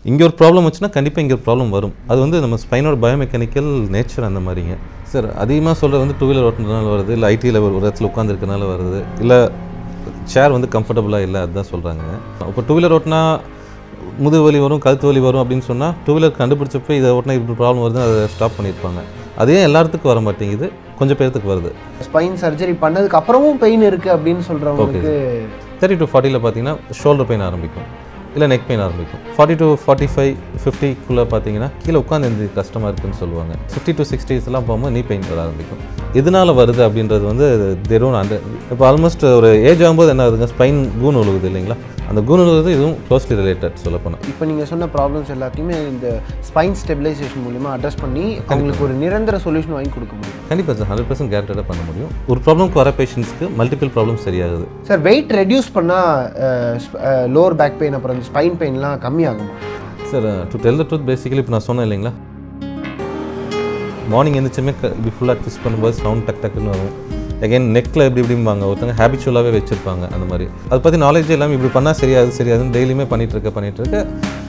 இங்கே ஒரு ப்ராப்ளம் வச்சுன்னா கண்டிப்பாக இங்கே ஒரு ப்ராப்ளம் வரும் அது வந்து நம்ம ஸ்பைனோட பயோமெக்கானிக்கல் நேச்சர் அந்த மாதிரிங்க சார் அதிகமாக சொல்கிறது வந்து டூ வீலர் ஓட்டுறதுனால வருது இல்லை ஐடியில் ஒரு இடத்துல உட்காந்துருக்கனால வருது இல்லை சேர் வந்து கம்ஃபர்டபுளாக இல்லை அதுதான் சொல்கிறாங்க இப்போ டூ வீலர் ஓட்டினா முதுகு வலி வரும் கழுத்து வலி வரும் அப்படின்னு சொன்னால் டூ வீலர் கண்டுபிடிச்சப்போ இதை ஓட்டினா இப்படி ப்ராப்ளம் வருதுன்னு அதை ஸ்டாப் பண்ணியிருப்பாங்க அதே எல்லாத்துக்கும் வர மாட்டேங்குது கொஞ்சம் பேர்த்துக்கு வருது ஸ்பைன் சர்ஜரி பண்ணதுக்கு அப்புறமும் பெயின் இருக்கு அப்படின்னு சொல்றவங்களுக்கு தேர்ட்டி டு ஃபார்ட்டியில் பார்த்தீங்கன்னா ஷோல்டர் பெயின் ஆரம்பிக்கும் இல்லை நெக் பெயின் ஆரம்பிக்கும் ஃபார்ட்டி டு ஃபார்ட்டி ஃபைவ் ஃபிஃப்டிக்குள்ளே பார்த்தீங்கன்னா கீழே உட்காந்து எந்த கஷ்டமாக இருக்குன்னு சொல்லுவாங்க ஃபிஃப்டி டு சிக்ஸ்டீஸ்லாம் போகும்போது நீ பெயின் வர ஆரம்பிக்கும் எதனால வருது அப்படின்றது வந்து தெரும் அந்த இப்போ ஆல்மோஸ்ட் ஒரு ஏஜ் ஆகும்போது என்ன ஆகுதுங்க ஸ்பைன் கூன் உழுகுது இல்லைங்களா அந்த கூன் உழுகுது இதுவும் க்ளோஸ்லி ரிலேட்டட் சொல்லப்போனால் இப்போ நீங்க சொன்ன ப்ராப்ளம்ஸ் எல்லாத்தையுமே இந்த ஸ்பைன் ஸ்டெபிலைசேஷன் மூலியமா அட்ரஸ் பண்ணி அவங்களுக்கு ஒரு நிரந்தர சொல்யூஷன் வாங்கி கொடுக்க முடியும் கண்டிப்பாக சார் ஹண்ட்ரட் பர்சன்ட் கேரண்டடாக பண்ண முடியும் ஒரு ப்ராப்ளம்க்கு வர பேஷண்ட்ஸ்க்கு மல்டிபிள் ப்ராப்ளம் சரியாகுது சார் வெயிட் ரெடியூஸ் பண்ணால் லோவர் பேக் பெயின் அப்புறம் இந்த ஸ்பைன் பெயின்லாம் கம்மியாகுமா sir to tell the truth basically இப்போ நான் சொன்னேன் இல்லைங்களா மார்னிங் எழுந்திரிச்சுமே க இப்படி ஃபுல்லாக ட்விஸ்ட் பண்ணும்போது சவுண்ட் டக் டக்குன்னு வரும் அகைன் நெக்கில் எப்படி இப்படிம்பாங்க ஒருத்தங்க ஹேபிச்சுவலாகவே வச்சுருப்பாங்க அந்த மாதிரி அதை பற்றி நாலேஜ் எல்லாமே இப்படி பண்ணால் சரியாது சரியாதுன்னு டெய்லியுமே பண்ணிட்டு இருக்க பண்ணிட்டு இருக்க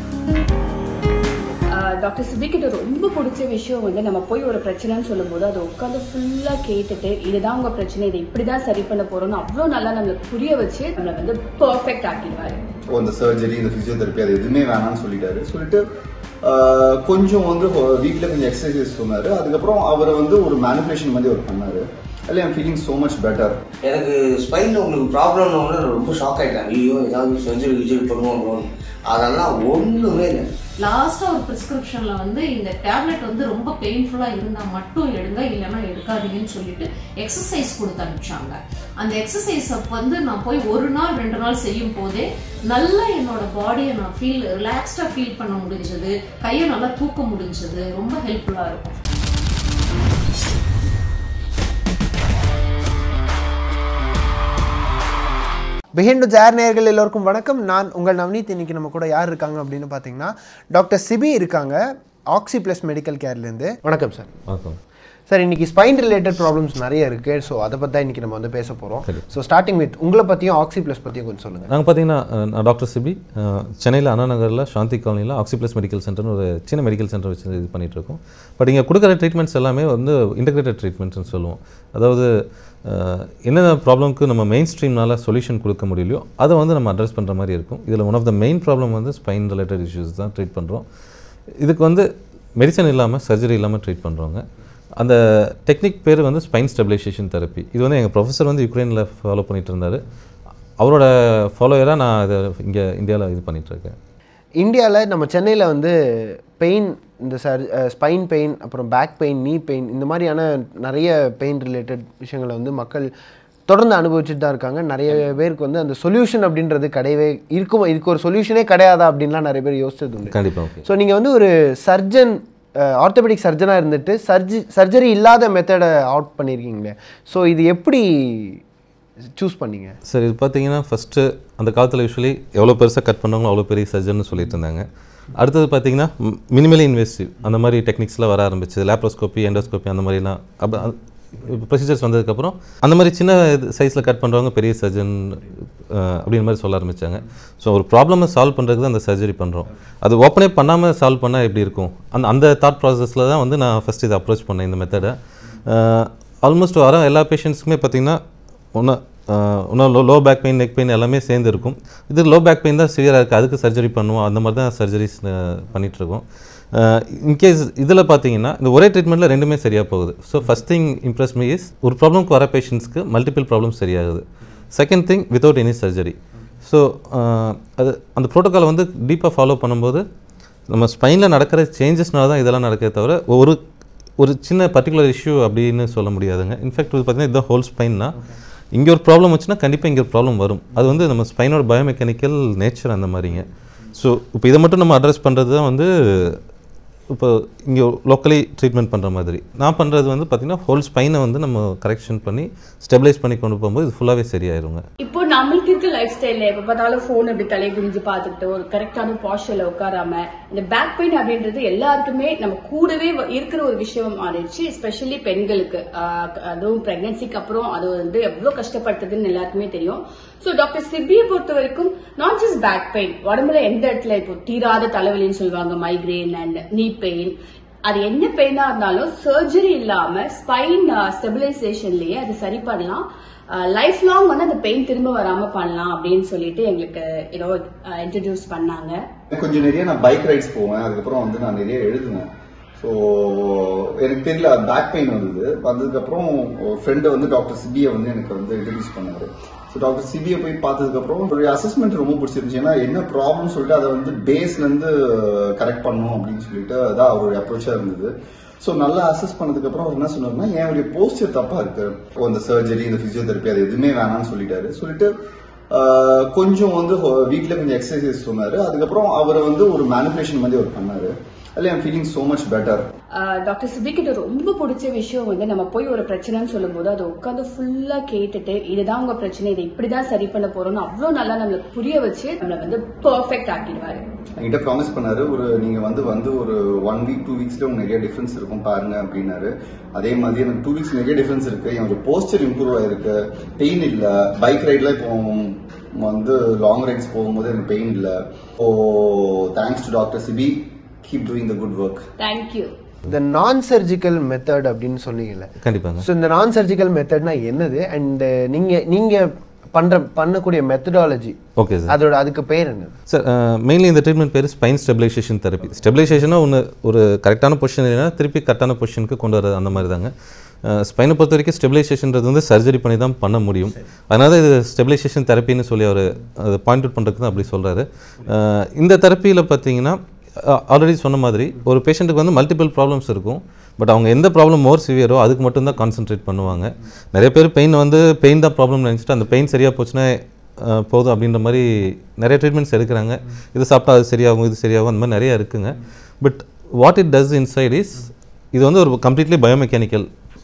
டாக்டர் சிபிக்கிட்ட ரொம்ப பிடிச்ச விஷயம் வந்து நம்ம போய் ஒரு பிரச்சனைன்னு சொல்லும்போது அதை உட்காந்து ஃபுல்லாக கேட்டுட்டு இதுதான் உங்க பிரச்சனை இதை இப்படி தான் சரி பண்ண போறோம்னு அவ்வளோ நல்லா நம்மளுக்கு புரிய வச்சு நம்மளை வந்து பர்ஃபெக்ட் ஆக்கிடுவாரு ஓ இந்த சர்ஜரி இந்த ஃபிசியோதெரப்பி அது எதுவுமே வேணாம்னு சொல்லிட்டாரு சொல்லிட்டு ஆஹ், கொஞ்சம் வந்து வீட்டில் கொஞ்சம் எக்ஸசைஸ் சொன்னாரு அதுக்கப்புறம் அவர் வந்து ஒரு மேனிபுலேஷன் மாதிரி அவர் பண்ணாரு அதில் I'm feeling so much better எனக்கு ஸ்பைனில் உங்களுக்கு ப்ராப்ளம்னு நான் ரொம்ப ஷாக் ஆகிட்டேன் ஐயோ ஏதாவது சர்ஜரி கிர்ஜரி பண்ணுவோம் அதெல்லாம் ஒன்றுமே இல்லை லாஸ்ட்டாக ஒரு ப்ரிஸ்கிரிப்ஷனில் வந்து இந்த டேப்லெட் வந்து ரொம்ப பெயின்ஃபுல்லாக இருந்தால் மட்டும் எடுங்க இல்லைன்னா எடுக்காதீங்கன்னு சொல்லிட்டு எக்ஸசைஸ் கொடுத்து அனுப்பிச்சாங்க அந்த எக்ஸசைஸை வந்து நான் போய் ஒரு நாள் ரெண்டு நாள் செய்யும் போதே நல்லா என்னோட பாடியை நான் ஃபீல் ரிலாக்ஸ்டாக ஃபீல் பண்ண முடிஞ்சது கையை நல்லா தூக்க முடிஞ்சது ரொம்ப ஹெல்ப்ஃபுல்லாக இருக்கும் பிஹைண்ட் ஜார் நேயர்கள் எல்லோருக்கும் வணக்கம் நான் உங்கள் நவனீத் இன்னைக்கு நம்ம கூட யார் இருக்காங்க அப்படின்னு பார்த்தீங்கன்னா டாக்டர் சிபி இருக்காங்க ஆக்சி ப்ளஸ் மெடிக்கல் கேர்லேருந்து வணக்கம் சார் வணக்கம் சார் இன்னைக்கு ஸ்பைன் ரிலேட்டட் ப்ராப்ளம்ஸ் நிறைய இருக்கு ஸோ அதை பற்றி தான் இன்னைக்கு நம்ம வந்து பேச போகிறோம் ஸோ ஸ்டார்டிங் வித் உங்களை பற்றியும் ஆக்சி ப்ளஸ் பற்றியும் கொஞ்சம் சொல்லுங்கள் நாங்கள் பார்த்தீங்கன்னா அஹ், நான் டாக்டர் சிபி அஹ், சென்னையில் அண்ணா நகரில் சாந்தி காலனியில் ஆக்சிப்ளஸ் மெடிக்கல் சென்டர்னு ஒரு சின்ன மெடிக்கல் சென்டர் வச்சு இது பண்ணிட்டு இருக்கோம் பட் இங்கே கொடுக்குற ட்ரீட்மெண்ட்ஸ் எல்லாமே வந்து இன்டெகிரேட்டட் ட்ரீட்மெண்ட்ஸ்னு சொல்லுவோம் அதாவது அஹ், என்னென்ன ப்ராப்ளம்க்கு நம்ம மெயின் ஸ்ட்ரீம்னால சொல்யூஷன் கொடுக்க முடியலையோ அதை வந்து நம்ம அட்ரஸ் பண்ணுற மாதிரி இருக்கும் இதில் one of the main problem வந்து ஸ்பைன் ரிலேட்டட் இஷ்யூஸ் தான் ட்ரீட் பண்ணுறோம் இதுக்கு வந்து மெடிசன் இல்லாமல் சர்ஜரி இல்லாமல் ட்ரீட் பண்ணுறோங்க அந்த டெக்னிக் பேர் வந்து ஸ்பைன் ஸ்டெபிலைசேஷன் தெரப்பி இது வந்து எங்கள் ப்ரொஃபஸர் வந்து யுக்ரைனில் ஃபாலோ பண்ணிட்டு இருந்தார் அவரோட ஃபாலோயராக நான் இதை இங்கே இந்தியாவில் இது பண்ணிட்டு இருக்கேன் இந்தியாவில் நம்ம சென்னையில் வந்து பெயின் இந்த சர் ஸ்பைன் பெயின் அப்புறம் பேக் பெயின் நீ பெயின் இந்த மாதிரியான நிறைய பெயின் ரிலேட்டட் விஷயங்களை வந்து மக்கள் தொடர்ந்து அனுபவிச்சுட்டு தான் இருக்காங்க நிறைய பேருக்கு வந்து அந்த சொல்யூஷன் அப்படின்றது கிடையவே இருக்கும் இதுக்கு ஒரு சொல்யூஷனே கிடையாதா அப்படின்லாம் நிறைய பேர் யோசிச்சது உண்டு கண்டிப்பாக ஓகே ஸோ நீங்கள் வந்து ஒரு சர்ஜன் ஆர்த்தோபெடிக் சர்ஜனாக இருந்துட்டு சர்ஜி சர்ஜரி இல்லாத மெத்தடை அவுட் பண்ணியிருக்கீங்களே ஸோ இது எப்படி சூஸ் பண்ணீங்க சார் இது பார்த்தீங்கன்னா ஃபஸ்ட்டு அந்த காலத்தில் யூஸ்வலி எவ்வளோ பெருசாக கட் பண்ணவங்களோ அவ்வளோ பெரிய சர்ஜன் சொல்லிட்டு இருந்தாங்க அடுத்தது பார்த்தீங்கன்னா மினிமலி இன்வெஸ்டிவ் அந்த மாதிரி டெக்னிக்ஸ்லாம் வர ஆரம்பிச்சது லேப்ரோஸ்கோப்பி எண்டோஸ்கோப்பி அந்த மாதிரிலாம் அப்போ ப்ரொசீஜர்ஸ் வந்ததுக்கப்புறம் அந்த மாதிரி சின்ன சைஸில் கட் பண்ணுறவங்க பெரிய சர்ஜன் அப்படின்ற மாதிரி சொல்ல ஆரம்பித்தாங்க ஸோ ஒரு ப்ராப்ளமை சால்வ் பண்ணுறதுக்கு தான் அந்த சர்ஜரி பண்ணுறோம் அது ஓப்பனே பண்ணாமல் சால்வ் பண்ணால் எப்படி இருக்கும் அந்த அந்த தாட் ப்ராசஸில் தான் வந்து நான் ஃபஸ்ட் இதை அப்ரோச் பண்ணேன் இந்த மெத்தடை ஆல்மோஸ்ட் வர எல்லா பேஷண்ட்ஸுக்குமே பார்த்தீங்கன்னா ஒன்று இன்னும் low low back pain neck pain எல்லாமே சேர்ந்து இருக்கும் இது லோ பேக் பெயின் தான் சிவியராக இருக்குது அதுக்கு சர்ஜரி பண்ணுவோம் அந்த மாதிரி தான் சர்ஜரிஸ் பண்ணிகிட்ருக்கோம் இன்கேஸ் இதில் பார்த்தீங்கன்னா இந்த ஒரே ட்ரீட்மெண்ட்டில் ரெண்டுமே சரியாக போகுது so first thing impress me is ஒரு ப்ராப்ளம்க்கு வர பேஷண்ட்ஸ்க்கு மல்டிபிள் ப்ராப்ளம்ஸ் சரியாகுது second thing without any surgery so அது அந்த ப்ரோட்டோக்காலை வந்து டீப்பாக ஃபாலோ பண்ணும்போது நம்ம ஸ்பைனில் நடக்கிற சேஞ்சஸ்னால தான் இதெல்லாம் நடக்கே தவிர ஒரு ஒரு சின்ன பர்டிகுலர் இஷ்யூ அப்படின்னு சொல்ல முடியாதுங்க இன்ஃபேக்ட் வந்து பார்த்தீங்கன்னா இதுதான் ஹோல் ஸ்பைன்னா இங்கே ஒரு ப்ராப்ளம் வச்சுன்னா கண்டிப்பாக இங்கே ஒரு ப்ராப்ளம் வரும் அது வந்து நம்ம ஸ்பைனோட பயோமெக்கானிக்கல் நேச்சர் அந்த மாதிரிங்க ஸோ இப்போ இதை மட்டும் நம்ம அட்ரஸ் பண்ணுறது தான் வந்து இப்போ இங்கே லோக்கலி ட்ரீட்மெண்ட் பண்ணுற மாதிரி நான் பண்ணுறது வந்து பார்த்திங்கன்னா ஹோல் ஸ்பைனை வந்து நம்ம கரெக்ஷன் பண்ணி ஸ்டெபிலைஸ் பண்ணி கொண்டு போகும்போது இது ஃபுல்லாகவே சரியாயிருங்க இப்போ நான் நம்மளுக்கு இருக்க லைஃப் ஸ்டைல்ல எப்ப பார்த்தாலும் போன் அப்படி தலையை குனிஞ்சு பார்த்துட்டு ஒரு கரெக்டான பாஸ்டர்ல உட்காராம இந்த பேக் பெயின் அப்படின்றது எல்லாருக்குமே நம்ம கூடவே வ- இருக்கிற ஒரு விஷயம் ஆயிடுச்சு எஸ்பெஷலி பெண்களுக்கு ஆஹ் அதுவும் பிரெக்னன்சிக்கு அப்புறம் அது வந்து எவ்வளவு கஷ்டப்படுத்துதுன்னு எல்லாருக்குமே தெரியும் சோ டாக்டர் சிபியை பொறுத்த வரைக்கும் நாட் ஜஸ்ட் பேக் பெயின் உடம்புல எந்த இடத்துல இப்போ தீராத தலைவலின்னு சொல்லுவாங்க மைக்ரேன் அண்ட் நீ பெயின் அது என்ன பெயினா இருந்தாலும் சர்ஜரி இல்லாம ஸ்பைன் ஸ்டெபிலைசேஷன்லயே அது சரி பண்ணலாம் லைஃப் லாங் வந்து அந்த பெயின் திரும்ப வராம பண்ணலாம் அப்படின்னு சொல்லிட்டு எங்களுக்கு ஏதோ இன்ட்ரடியூஸ் பண்ணாங்க கொஞ்சம் நிறைய நான் பைக் ரைட்ஸ் போவேன் அதுக்கப்புறம் வந்து நான் நிறைய எழுதுவேன் ஸோ எனக்கு தெரியல பேக் பெயின் வந்தது வந்ததுக்கப்புறம் ஒரு ஃப்ரெண்டு வந்து டாக்டர் சிபியை வந்து எனக்கு வந்து இன்ட்ரடியூஸ் பண்ணாரு ஸோ டாக்டர் சிபியை போய் பார்த்ததுக்கப்புறம் ஒரு அசஸ்மெண்ட் ரொம்ப பிடிச்சிருந்துச்சு ஏன்னா என்ன ப்ராப்ளம் சொல்லிட்டு அதை வந்து பேஸ்லேருந்து கரெக்ட் பண்ணணும் அப்படின்னு சொல்லிட்டு அதான் அவருடைய அப்ரோச்சாக இருந்தது ஸோ நல்லா அசஸ் பண்ணதுக்கப்புறம் அவர் என்ன சொன்னார்னா என்னுடைய போஸ்டர் தப்பா இருக்கு ஓ, இந்த சர்ஜரி இந்த பிசியோதெரப்பி அது எதுவுமே வேணாம்னு சொல்லிட்டாரு சொல்லிட்டு ஆஹ், கொஞ்சம் வந்து வீட்டில் கொஞ்சம் எக்ஸசைஸ் சொன்னாரு அதுக்கப்புறம் அவரை வந்து ஒரு மேனிபுலேஷன் மாதிரி அவர் பண்ணாரு அதில் I'm feeling so much better doctor Sibi கிட்ட ரொம்ப பிடிச்ச விஷயம் வந்து நம்ம போய் ஒரு பிரச்சனைன்னு சொல்லும்போது அதை உட்காந்து ஃபுல்லா கேட்டுட்டு இதுதான் உங்க பிரச்சனை இதை இப்படிதான் சரி பண்ண போறோம்னு அவ்வளவு நல்லா நம்மளுக்கு புரிய வச்சு நம்மளை வந்து பெர்ஃபெக்ட் ஆக்கிடுவாரு என்கிட்ட ப்ராமிஸ் பண்ணாரு ஒரு நீங்க வந்து வந்து ஒரு ஒன் வீக் டூ வீக்ஸ்ல உங்களுக்கு நிறைய டிஃபரன்ஸ் இருக்கும் பாருங்க அப்படின்னாரு அதே மாதிரி எனக்கு டூ வீக்ஸ் நிறைய டிஃபரன்ஸ் இருக்கு என்னோட போஸ்டர் இம்ப்ரூவ் ஆயிருக்கு பெயின் இல்ல பைக் ரைட்ல இப்போ வந்து லாங் ரைட்ஸ் போகும்போது எனக்கு பெயின் இல்ல oh thanks to doctor Sibi keep doing the good work thank you இந்த நான் சர்ஜிக்கல் மெத்தட் அப்படின்னு சொன்னீங்கல்ல கண்டிப்பாங்க ஸோ இந்த நான் சர்ஜிக்கல் மெத்தட்னா என்னது அண்ட் நீங்க நீங்க பண்ற பண்ணக்கூடிய மெத்தடாலஜி ஓகே சார் அதோட அதுக்கு பேர் என்னது சார் மெயின்லி இந்த ட்ரீட்மெண்ட் பேர் ஸ்பைன் ஸ்டெபிலைசேஷன் தெரப்பி ஸ்டெபிலைசேஷனாக ஒன்று ஒரு கரெக்டான பொசிஷன் இல்லைன்னா திருப்பி கரெக்டான பொசிஷனுக்கு கொண்டு வர்றது அந்த மாதிரி தாங்க ஸ்பைனை பொறுத்த வரைக்கும் ஸ்டெபிலைசேஷன்றது வந்து சர்ஜரி பண்ணி தான் பண்ண முடியும் அதனால தான் இது ஸ்டெபிலைசேஷன் தெரப்பின்னு சொல்லி அவர் அதை பாயிண்ட் அவுட் பண்ணுறதுக்கு தான் அப்படி சொல்கிறாரு இந்த தெரப்பியில் பார்த்தீங்கன்னா ஆல்ரெடி சொன்ன மாதிரி ஒரு பேஷண்ட்டுக்கு வந்து மல்டிபிள் ப்ராப்ளம்ஸ் இருக்கும் பட் அவங்க எந்த ப்ராப்ளம் மோர் சிவியரோ அதுக்கு மட்டும்தான் கான்சென்ட்ரேட் பண்ணுவாங்க நிறைய பேர் பெயின் வந்து பெயின் தான் ப்ராப்ளம் நினச்சிட்டு அந்த பெயின் சரியாக போச்சுன்னா அஹ், போதும் அப்படின்ற மாதிரி நிறைய ட்ரீட்மெண்ட்ஸ் எடுக்கிறாங்க இது சாப்பிட்டா அது சரியாகும் இது சரியாகும் அந்த மாதிரி நிறைய இருக்குங்க but what it does inside is இது வந்து ஒரு கம்ப்ளீட்லி பயோமெக்கானிக்கல்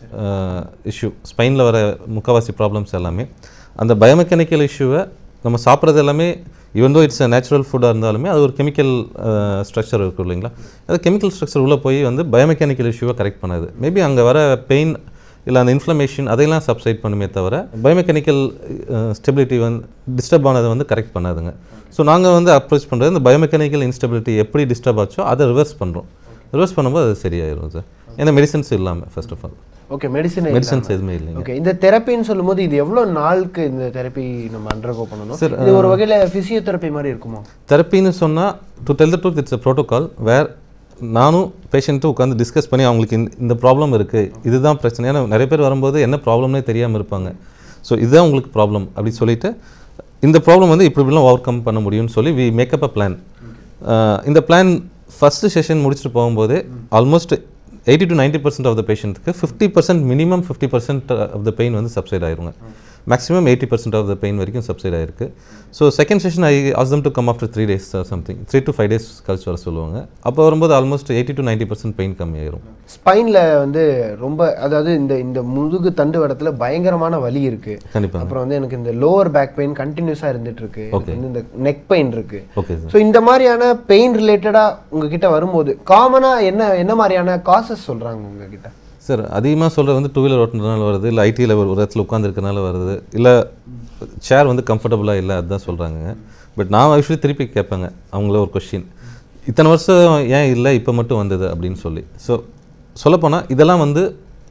இஷ்யூ ஸ்பைனில் வர முக்கால்வாசி ப்ராப்ளம்ஸ் எல்லாமே அந்த பயோமெக்கானிக்கல் இஷ்யூவை நம்ம சாப்பிட்றது எல்லாமே ஈவன் தோ இட்ஸ் நேச்சுரல் ஃபுட்டாக இருந்தாலுமே அது ஒரு கெமிக்கல் ஸ்ட்ரக்சர் இருக்கும் இல்லைங்களா அது கெமிக்கல் ஸ்ட்ரக்சர் உள்ளே போய் வந்து பயோமெக்கானிக்கல் இஷ்யூவை கரெக்ட் பண்ணாது மேபி அங்கே வர பெயின் இல்லை அந்த இன்ஃப்ளமேஷன் அதையெல்லாம் சப்சைட் பண்ணுமே தவிர பயோமெக்கானிக்கல் ஸ்டெபிலிட்டி வந்து டிஸ்டர்ப் ஆனதை வந்து கரெக்ட் பண்ணாதுங்க ஸோ நாங்கள் வந்து அப்ரோச் பண்ணுறது இந்த பயோமெக்கானிக்கல் இன்ஸ்டெபிலிட்டி எப்படி டிஸ்டர்ப் ஆச்சோ அதை ரிவர்ஸ் பண்ணுறோம் ரிவர்ஸ் பண்ணும்போது அது சரியாயிரும் சார் ஏன்னா மெடிசன்ஸ் இல்லாமல் first of all okay medicine medicines எதுவுமே இல்லைங்க ஓகே இந்த தெரப்பின்னு சொல்லும்போது இது எவ்வளவு நாளுக்கு இந்த தெரப்பி நம்ம அண்டர்கோ பண்ணணும் Sir, இது ஒரு வகையில பிசியோதெரப்பி மாதிரி இருக்குமா தெரப்பின்னு சொன்னால் to tell the truth it's a protocol where நானும் பேஷண்ட்டும் உட்காந்து டிஸ்கஸ் பண்ணி அவங்களுக்கு இந்த- இந்த ப்ராப்ளம் இருக்குது இதுதான் பிரச்சனை ஏன்னா நிறைய பேர் வரும்போது என்ன ப்ராப்ளம்னே தெரியாமல் இருப்பாங்க ஸோ இதுதான் உங்களுக்கு ப்ராப்ளம் அப்படி சொல்லிட்டு இந்த ப்ராப்ளம் வந்து இப்படி இப்படிலாம் ஓவர் கம் பண்ண முடியும்னு சொல்லி வி மேக்கப் அ பிளான் இந்த பிளான் ஃபஸ்ட்டு செஷன் முடிச்சுட்டு போகும்போது almost eighty to ninety percent of the பேஷண்ட்டுக்கு fifty percent minimum fifty percent of the pain வந்து சப்சைட் ஆயிருங்க maximum eighty percent of the pain வரைக்கும் சப்சைட் ஆயிருக்கு so second session I ask to come after three days something three to five days கழிச்சு வர சொல்லுவாங்க அப்போ வரும்போது almost eighty to ninety percent pain கம்மியாயிரும் ஸ்பைன்ல வந்து ரொம்ப அதாவது இந்த இந்த முதுகு தண்டு இடத்துல பயங்கரமான வலி இருக்கு கண்டிப்பாக அப்புறம் வந்து எனக்கு இந்த லோவர் பேக் பெயின் கண்டினியூஸா இருந்துட்டு இருக்கு எனக்கு வந்து இந்த நெக் பெயின் இருக்கு ஓகே சார் ஸோ இந்த மாதிரியான பெயின் ரிலேட்டடா உங்ககிட்ட வரும்போது காமனா என்ன என்ன மாதிரியான காசஸ் சொல்றாங்க உங்ககிட்ட சார் அதிகமாக சொல்கிறது வந்து டூ வீலர் ஓட்டுறதுனால வருது இல்லை ஐடியில் ஒரு இடத்துல உட்காந்துருக்கனால வருது இல்லை சேர் வந்து கம்ஃபர்டபுளாக இல்லை அதுதான் சொல்கிறாங்க பட் நான் ஆக்சுவலி திருப்பி கேட்பேங்க அவங்கள ஒரு கொஷின் இத்தனை வருஷம் ஏன் இல்லை இப்போ மட்டும் வந்தது அப்படின்னு சொல்லி ஸோ சொல்லப்போனால் இதெல்லாம் வந்து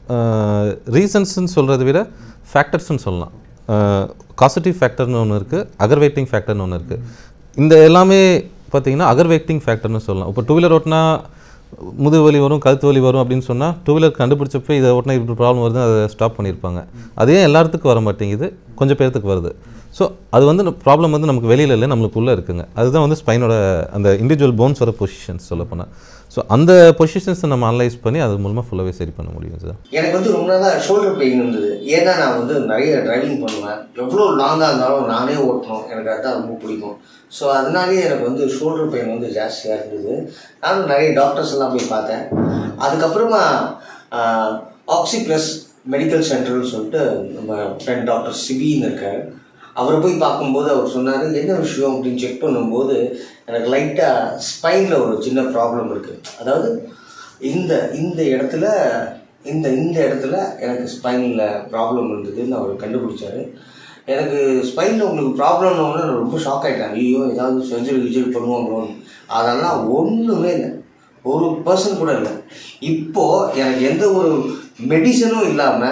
ரீசன்ஸ்னு சொல்கிறத விட ஃபேக்டர்ஸ்னு சொல்லலாம் காசிட்டிவ் ஃபேக்டர்னு ஒன்று இருக்குது அகர்வேட்டிங் ஃபேக்டர்னு ஒன்று இருக்குது இந்த எல்லாமே பார்த்தீங்கன்னா அகர்வேட்டிங் ஃபேக்டர்னு சொல்லலாம் இப்போ டூ வீலர் ஓட்டினா முதுகு வலி வரும் கழுத்து வலி வரும் அப்படின்னு சொன்னால் டூ வீலர் கண்டுபிடிச்சப்போ இதை ஓட்டினா இப்படி ப்ராப்ளம் வருது அதை ஸ்டாப் பண்ணியிருப்பாங்க அதே எல்லாத்துக்கும் வர மாட்டேங்குது கொஞ்சம் பேர்த்துக்கு வருது ஸோ அது வந்து ப்ராப்ளம் வந்து நமக்கு வெளியில் இல்லை நம்மளுக்கு உள்ளே இருக்குங்க அதுதான் வந்து ஸ்பைனோட அந்த இண்டிவிஜுவல் போன்ஸோட பொசிஷன்ஸ் சொல்லப்போனால் ஸோ அந்த பொசிஷன்ஸை நம்ம அனலைஸ் பண்ணி அது மூலமாக ஃபுல்லாகவே சரி பண்ண முடியும் சார் எனக்கு வந்து ரொம்ப நாளாக ஷோல்டர் பெயின் இருந்தது ஏன்னா நான் வந்து நிறைய டிரைவிங் பண்ணுவேன் எவ்வளோ லாங்காக இருந்தாலும் நானே ஓட்டணும் எனக்கு அதுதான் ரொம்ப பிடிக்கும் ஸோ அதனாலேயே எனக்கு வந்து ஷோல்டர் பெயின் வந்து ஜாஸ்தியாக இருந்தது நானும் நிறைய டாக்டர்ஸ் எல்லாம் போய் பார்த்தேன் அதுக்கப்புறமா ஆக்சி ப்ளஸ் மெடிக்கல் சென்டர்னு சொல்லிட்டு நம்ம ஃப்ரெண்ட் டாக்டர் சிபின்னு இருக்கார் அவரை போய் பார்க்கும்போது அவர் சொன்னார் என்ன விஷயம் அப்படின்னு செக் பண்ணும்போது எனக்கு லைட்டாக ஸ்பைனில் ஒரு சின்ன ப்ராப்ளம் இருக்குது அதாவது இந்த இந்த இடத்துல இந்த இந்த இடத்துல எனக்கு ஸ்பைனில் ப்ராப்ளம் இருந்ததுன்னு அவர் கண்டுபிடிச்சாரு எனக்கு ஸ்பைனில் உங்களுக்கு ப்ராப்ளம்னு நான் ரொம்ப ஷாக் ஆகிட்டேன் ஐயோ ஏதாவது சர்ஜரி கிஜரி பண்ணுவாங்களோன்னு அதெல்லாம் ஒன்றுமே இல்லை ஒரு பர்சன் கூட இல்லை இப்போ எனக்கு எந்த ஒரு மெடிசனும்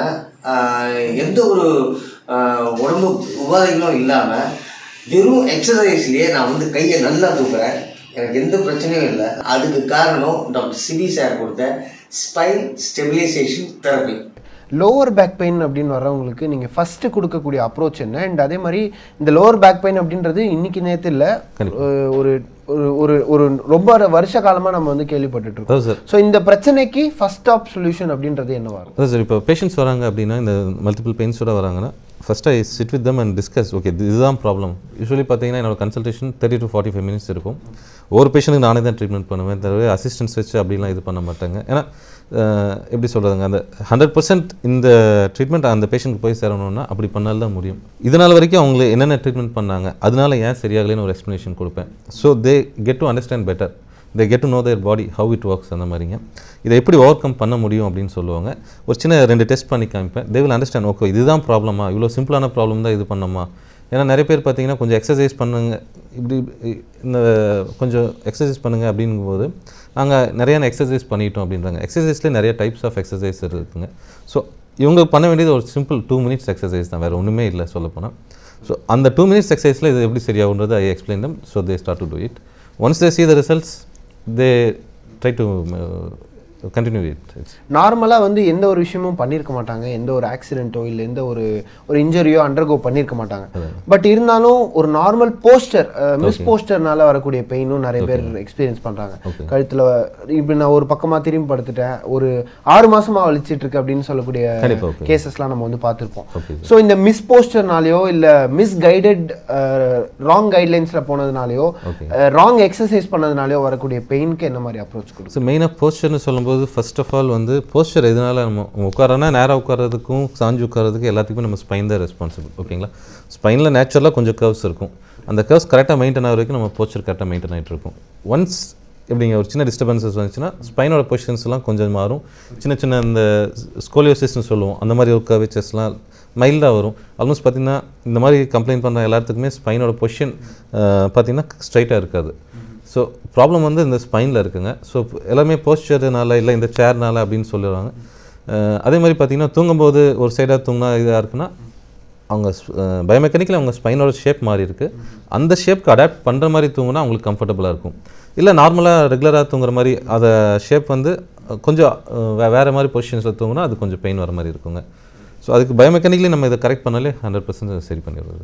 இல்லாமல் எந்த ஒரு ஆஹ், உடம்பு உபாதைகளும் இல்லாமல் வெறும் எக்ஸசைஸ்லயே நான் வந்து கையை நல்லா தூக்குறேன் எனக்கு எந்த பிரச்சனையும் இல்லை அதுக்கு காரணம் டாக்டர் சிபி சார் கொடுத்த spine stabilization therapy lower back pain அப்படின்னு வர்றவங்களுக்கு நீங்கள் ஃபஸ்ட்டு கொடுக்கக்கூடிய அப்ரோச் என்ன அண்ட் அதே மாதிரி இந்த லோவர் பேக் பெயின் அப்படின்றது இன்னைக்கு நேற்று இல்லை ஒரு ஒரு ஒரு ஒரு ரொம்ப வருஷ காலமாக நம்ம வந்து கேள்விப்பட்டுட்டு இருக்கோம் அதாவது சார் ஸோ இந்த பிரச்சனைக்கு ஃபர்ஸ்ட் ஆப் சொல்யூஷன் அப்படின்றது என்னவா இருக்கும் அதான் சார் இப்போ பேஷண்ட்ஸ் வராங்க அப்படின்னா இந்த மல்டிபிள் பெயின்ஸோட வராங்கன்னா first I sit with them and discuss okay இதுதான் ப்ராப்ளம் யூஸ்வலி பார்த்தீங்கன்னா என்னோட consultation thirty to forty five minutes இருக்கும் ஒவ்வொரு பேஷண்ட்டுக்கு நானே தான் ட்ரீட்மெண்ட் பண்ணுவேன் தவிர அசிஸ்டன்ஸ் வச்சு அப்படிலாம் இது பண்ண மாட்டாங்க ஏன்னா அஹ், எப்படி சொல்கிறதுங்க அந்த ஹண்ட்ரட் பர்சன்ட் இந்த ட்ரீட்மெண்ட் அந்த பேஷண்ட்க்கு போய் சேரணும்னா அப்படி பண்ணால் தான் முடியும் இதனால் வரைக்கும் அவங்க என்னென்ன ட்ரீட்மெண்ட் பண்ணாங்க அதனால ஏன் சரியாகலைன்னு ஒரு எக்ஸ்ப்ளனேஷன் கொடுப்பேன் so they get to understand better they get to know their body how it works அந்த மாதிரிங்க இதை எப்படி ஓவர் கம் பண்ண முடியும் அப்படின்னு சொல்லுவாங்க ஒரு சின்ன ரெண்டு டெஸ்ட் பண்ணி காமிப்பேன் தே வில் அண்டர்ஸ்டாண்ட் ஓகே இதுதான் ப்ராப்ளமா இவ்வளோ சிம்பிளான ப்ராப்ளம் தான் இது பண்ணோமா ஏன்னா நிறைய பேர் பார்த்தீங்கன்னா கொஞ்சம் எக்ஸசைஸ் பண்ணுங்க இப்படி இந்த கொஞ்சம் எக்ஸசைஸ் பண்ணுங்க அப்படிங்கும்போது நாங்கள் நிறைய எக்ஸசைஸ் பண்ணிட்டோம் அப்படின்றாங்க எக்ஸசைஸ்லேயே நிறைய டைப்ஸ் ஆஃப் எக்ஸசைஸ் இருக்குங்க ஸோ இவங்க பண்ண வேண்டியது ஒரு சிம்பிள் டூ மினிட்ஸ் எக்ஸசைஸ் தான் வேறு ஒன்றுமே இல்லை சொல்லப்போனால் ஸோ அந்த டூ மினிட்ஸ் எக்ஸசைஸில் இது எப்படி சரியாகுன்றது I explain them so they start to do it once they see the results they try to uh, continue it It's- நார்மலாக வந்து எந்த ஒரு விஷயமும் பண்ணியிருக்க மாட்டாங்க எந்த ஒரு ஆக்சிடென்ட்டோ இல்லை எந்த ஒரு ஒரு இன்ஜரியோ அண்டர்கோ பண்ணியிருக்க மாட்டாங்க பட் இருந்தாலும் ஒரு நார்மல் போஸ்டர் மிஸ் போஸ்டர்னால வரக்கூடிய பெயினும் நிறைய பேர் எக்ஸ்பீரியன்ஸ் பண்ணுறாங்க Okay. கழுத்தில் இப்படி நான் ஒரு பக்கமாக திரும்பி படுத்துட்டேன் ஒரு ஆறு மாசமா வலிச்சிட்டு இருக்கு அப்படின்னு சொல்லக்கூடிய கண்டிப்பா, okay. கேசஸ்லாம் நம்ம வந்து பார்த்துருப்போம் Okay, ஸோ இந்த மிஸ் போஸ்டர்னாலேயோ இல்லை மிஸ் கைடட் ராங் கைட்லைன்ஸில் போனதுனாலையோ Okay. ராங் எக்ஸசைஸ் பண்ணதுனாலையோ வரக்கூடிய பெயினுக்கு என்ன மாதிரி அப்ரோச் கொடுக்கும் ஸோ மெயினாக போஸ்டர்னு சொல்லும்போது ஃபர்ஸ்ட் ஆஃப் ஆல் வந்து போஸ்டர் எதனால நம்ம உட்காரனா நேராக உட்காரதுக்கும் சாஞ்சு உட்காரதுக்கும் எல்லாத்துக்குமே நம்ம ஸ்பைன் தான் ரெஸ்பான்சிபிள் ஓகேங்களா ஸ்பைனில் நேச்சுரலாக கொஞ்சம் கர்வ்ஸ் இருக்கும் அந்த கர்வ்ஸ் கரெக்டாக மெயின்டைன் ஆகிற வரைக்கும் நம்ம போஸ்டர் கரெக்டாக மெயின்டைன் ஆகிட்டு இருக்கும் ஒன்ஸ் எப்படிங்க ஒரு சின்ன டிஸ்டர்பன்சஸ் வந்துச்சுன்னா ஸ்பைனோட பொசிஷன்ஸ்லாம் கொஞ்சம் மாறும் சின்ன சின்ன இந்த ஸ்கோலியோசிஸ்னு சொல்லுவோம் அந்த மாதிரி ஒரு கர்வேச்சஸ்லாம் மைல்டாக வரும் ஆல்மோஸ்ட் பார்த்தீங்கன்னா இந்த மாதிரி கம்ப்ளைண்ட் பண்ணுற எல்லாத்துக்குமே ஸ்பைனோட பொசிஷன் பார்த்தீங்கன்னா ஸ்ட்ரைட்டாக இருக்காது ஸோ ப்ராப்ளம் வந்து இந்த ஸ்பைனில் இருக்குங்க ஸோ எல்லாமே போஸ்டர்னால இல்லை இந்த சேர்னால அப்படின்னு சொல்லுவாங்க அஹ் அதே மாதிரி பார்த்தீங்கன்னா தூங்கும்போது ஒரு சைடாக தூங்கினா இதாக இருக்குன்னா அவங்க பயோமெக்கானிக்கலி அவங்க ஸ்பைனோட ஷேப் மாறி இருக்கு அந்த ஷேப்க்கு அடாப்ட் பண்ணுற மாதிரி தூங்குனா அவங்களுக்கு கம்ஃபர்டபுளாக இருக்கும் இல்லை நார்மலாக ரெகுலராக தூங்குற மாதிரி அதை ஷேப் வந்து அஹ், கொஞ்சம் அஹ், வே- வேற மாதிரி பொசிஷன்ஸில் தூங்குனா அது கொஞ்சம் பெயின் வர மாதிரி இருக்குங்க ஸோ அதுக்கு பயோமெக்கானிக்கலி நம்ம இதை கரெக்ட் பண்ணாலே ஹண்ட்ரட் பர்சன்ட் சரி பண்ணிடுறது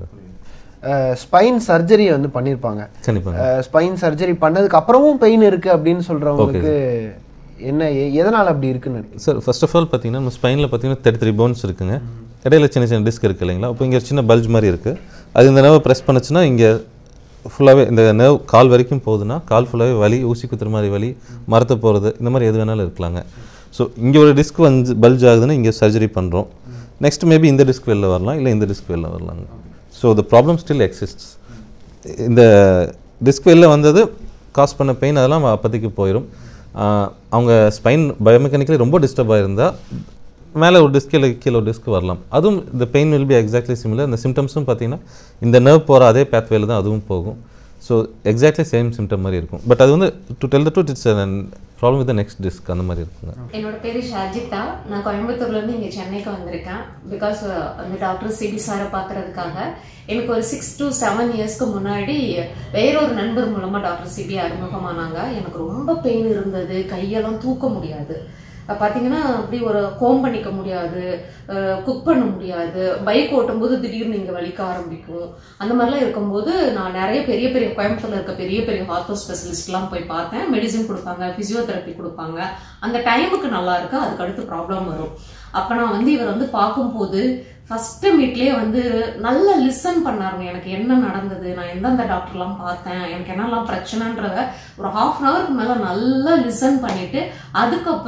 ஸ்பைன் சர்ஜரி வந்து பண்ணியிருப்பாங்க கண்டிப்பாங்க ஸ்பைன் சர்ஜரி பண்ணதுக்கு அப்புறமும் பெயின் இருக்கு அப்படின்னு சொல்றவங்களுக்கு என்ன எ- எதனால அப்படி இருக்குன்னு நினைக்கிறீங்க? சார் ஃபர்ஸ்ட் ஆஃப் ஆல் பார்த்தீங்கன்னா நம்ம ஸ்பைனில் பார்த்தீங்கன்னா தேர்ட்டி த்ரீ போன்ஸ் இருக்குங்க இடையில சின்ன சின்ன டிஸ்க் இருக்குது இல்லைங்களா அப்போ இங்கே சின்ன பல்ஜ் மாதிரி இருக்குது அது இந்த நர்வை ப்ரெஸ் பண்ணுச்சுன்னா இங்கே ஃபுல்லாகவே இந்த நர்வ் கால் வரைக்கும் போகுதுன்னா கால் ஃபுல்லாகவே வலி ஊசி குத்துற மாதிரி வலி மரத்தை போகிறது இந்த மாதிரி எது வேணாலும் இருக்கலாங்க ஸோ இங்கே ஒரு டிஸ்க் வந்து பல்ஜ் ஆகுதுன்னா இங்கே சர்ஜரி பண்ணுறோம் நெக்ஸ்ட் மேபி இந்த டிஸ்க் வெளில வரலாம் இல்லை இந்த டிஸ்க் வெளில வரலாங்க so the problem still exists இந்த டிஸ்க் வெளில வந்தது காஸ் பண்ண பெயின் அதெல்லாம் அப்போதைக்கு போயிடும் ஆஹ் அவங்க ஸ்பைன் பயோமெக்கானிக்கலி ரொம்ப டிஸ்டர்ப் ஆயிருந்தா மேலே ஒரு டிஸ்க் இல்லை கீழே ஒரு டிஸ்க் வரலாம் அதுவும் இந்த pain will be exactly similar இந்த சிம்டம்ஸும் பார்த்தீங்கன்னா இந்த நர்வ் போகிற அதே பேத்வேல தான் அதுவும் போகும் ஸோ எக்ஸாக்ட்லி சேம் சிம்டம் மாதிரி இருக்கும் பட் அது வந்து to tell the truth it's problem with next disc அந்த மாதிரி இருக்குங்க என்னோட பேரு ஷாஜிதா நான் கோயம்புத்தூர்ல இருந்து இங்க சென்னைக்கு வந்திருக்கேன் பிகாஸ் அந்த டாக்டர் சிபி சாரை பார்க்கறதுக்காக எனக்கு ஒரு சிக்ஸ் to செவன் இயர்ஸ்க்கு முன்னாடி வேறொரு நண்பர் மூலமா டாக்டர் சிபி அறிமுகமானாங்க எனக்கு ரொம்ப பெயின் இருந்தது கையெல்லாம் தூக்க முடியாது அஹ் பாத்தீங்கன்னா அப்படி ஒரு கோம் பண்ணிக்க முடியாது குக் பண்ண முடியாது பைக் ஓட்டும்போது திடீர்னு இங்க வலிக்க ஆரம்பிக்கும் அந்த மாதிரிலாம் இருக்கும்போது நான் நிறைய பெரிய பெரிய கோயம்புத்தூர்ல இருக்க பெரிய பெரிய ஹார்த்தோ ஸ்பெஷலிஸ்ட்லாம் போய் பார்த்தேன் மெடிசின் கொடுப்பாங்க பிசியோதெரப்பி கொடுப்பாங்க அந்த டைமுக்கு நல்லா இருக்கு அதுக்கு அடுத்து ப்ராப்ளம் வரும் அப்ப நான் வந்து இவர் வந்து பார்க்கும்போது ஃபர்ஸ்ட் மீட்லயே வந்து நல்லா லிசன் பண்ணாருங்க எனக்கு என்ன நடந்தது நான் எந்தெந்த டாக்டர்லாம் பார்த்தேன் எனக்கு என்னெல்லாம் பிரச்சனைன்றத ஒரு ஹாஃப் அன் ஹவருக்கு மேல நல்லா லிசன் பண்ணிட்டு அதுக்கப்புறம்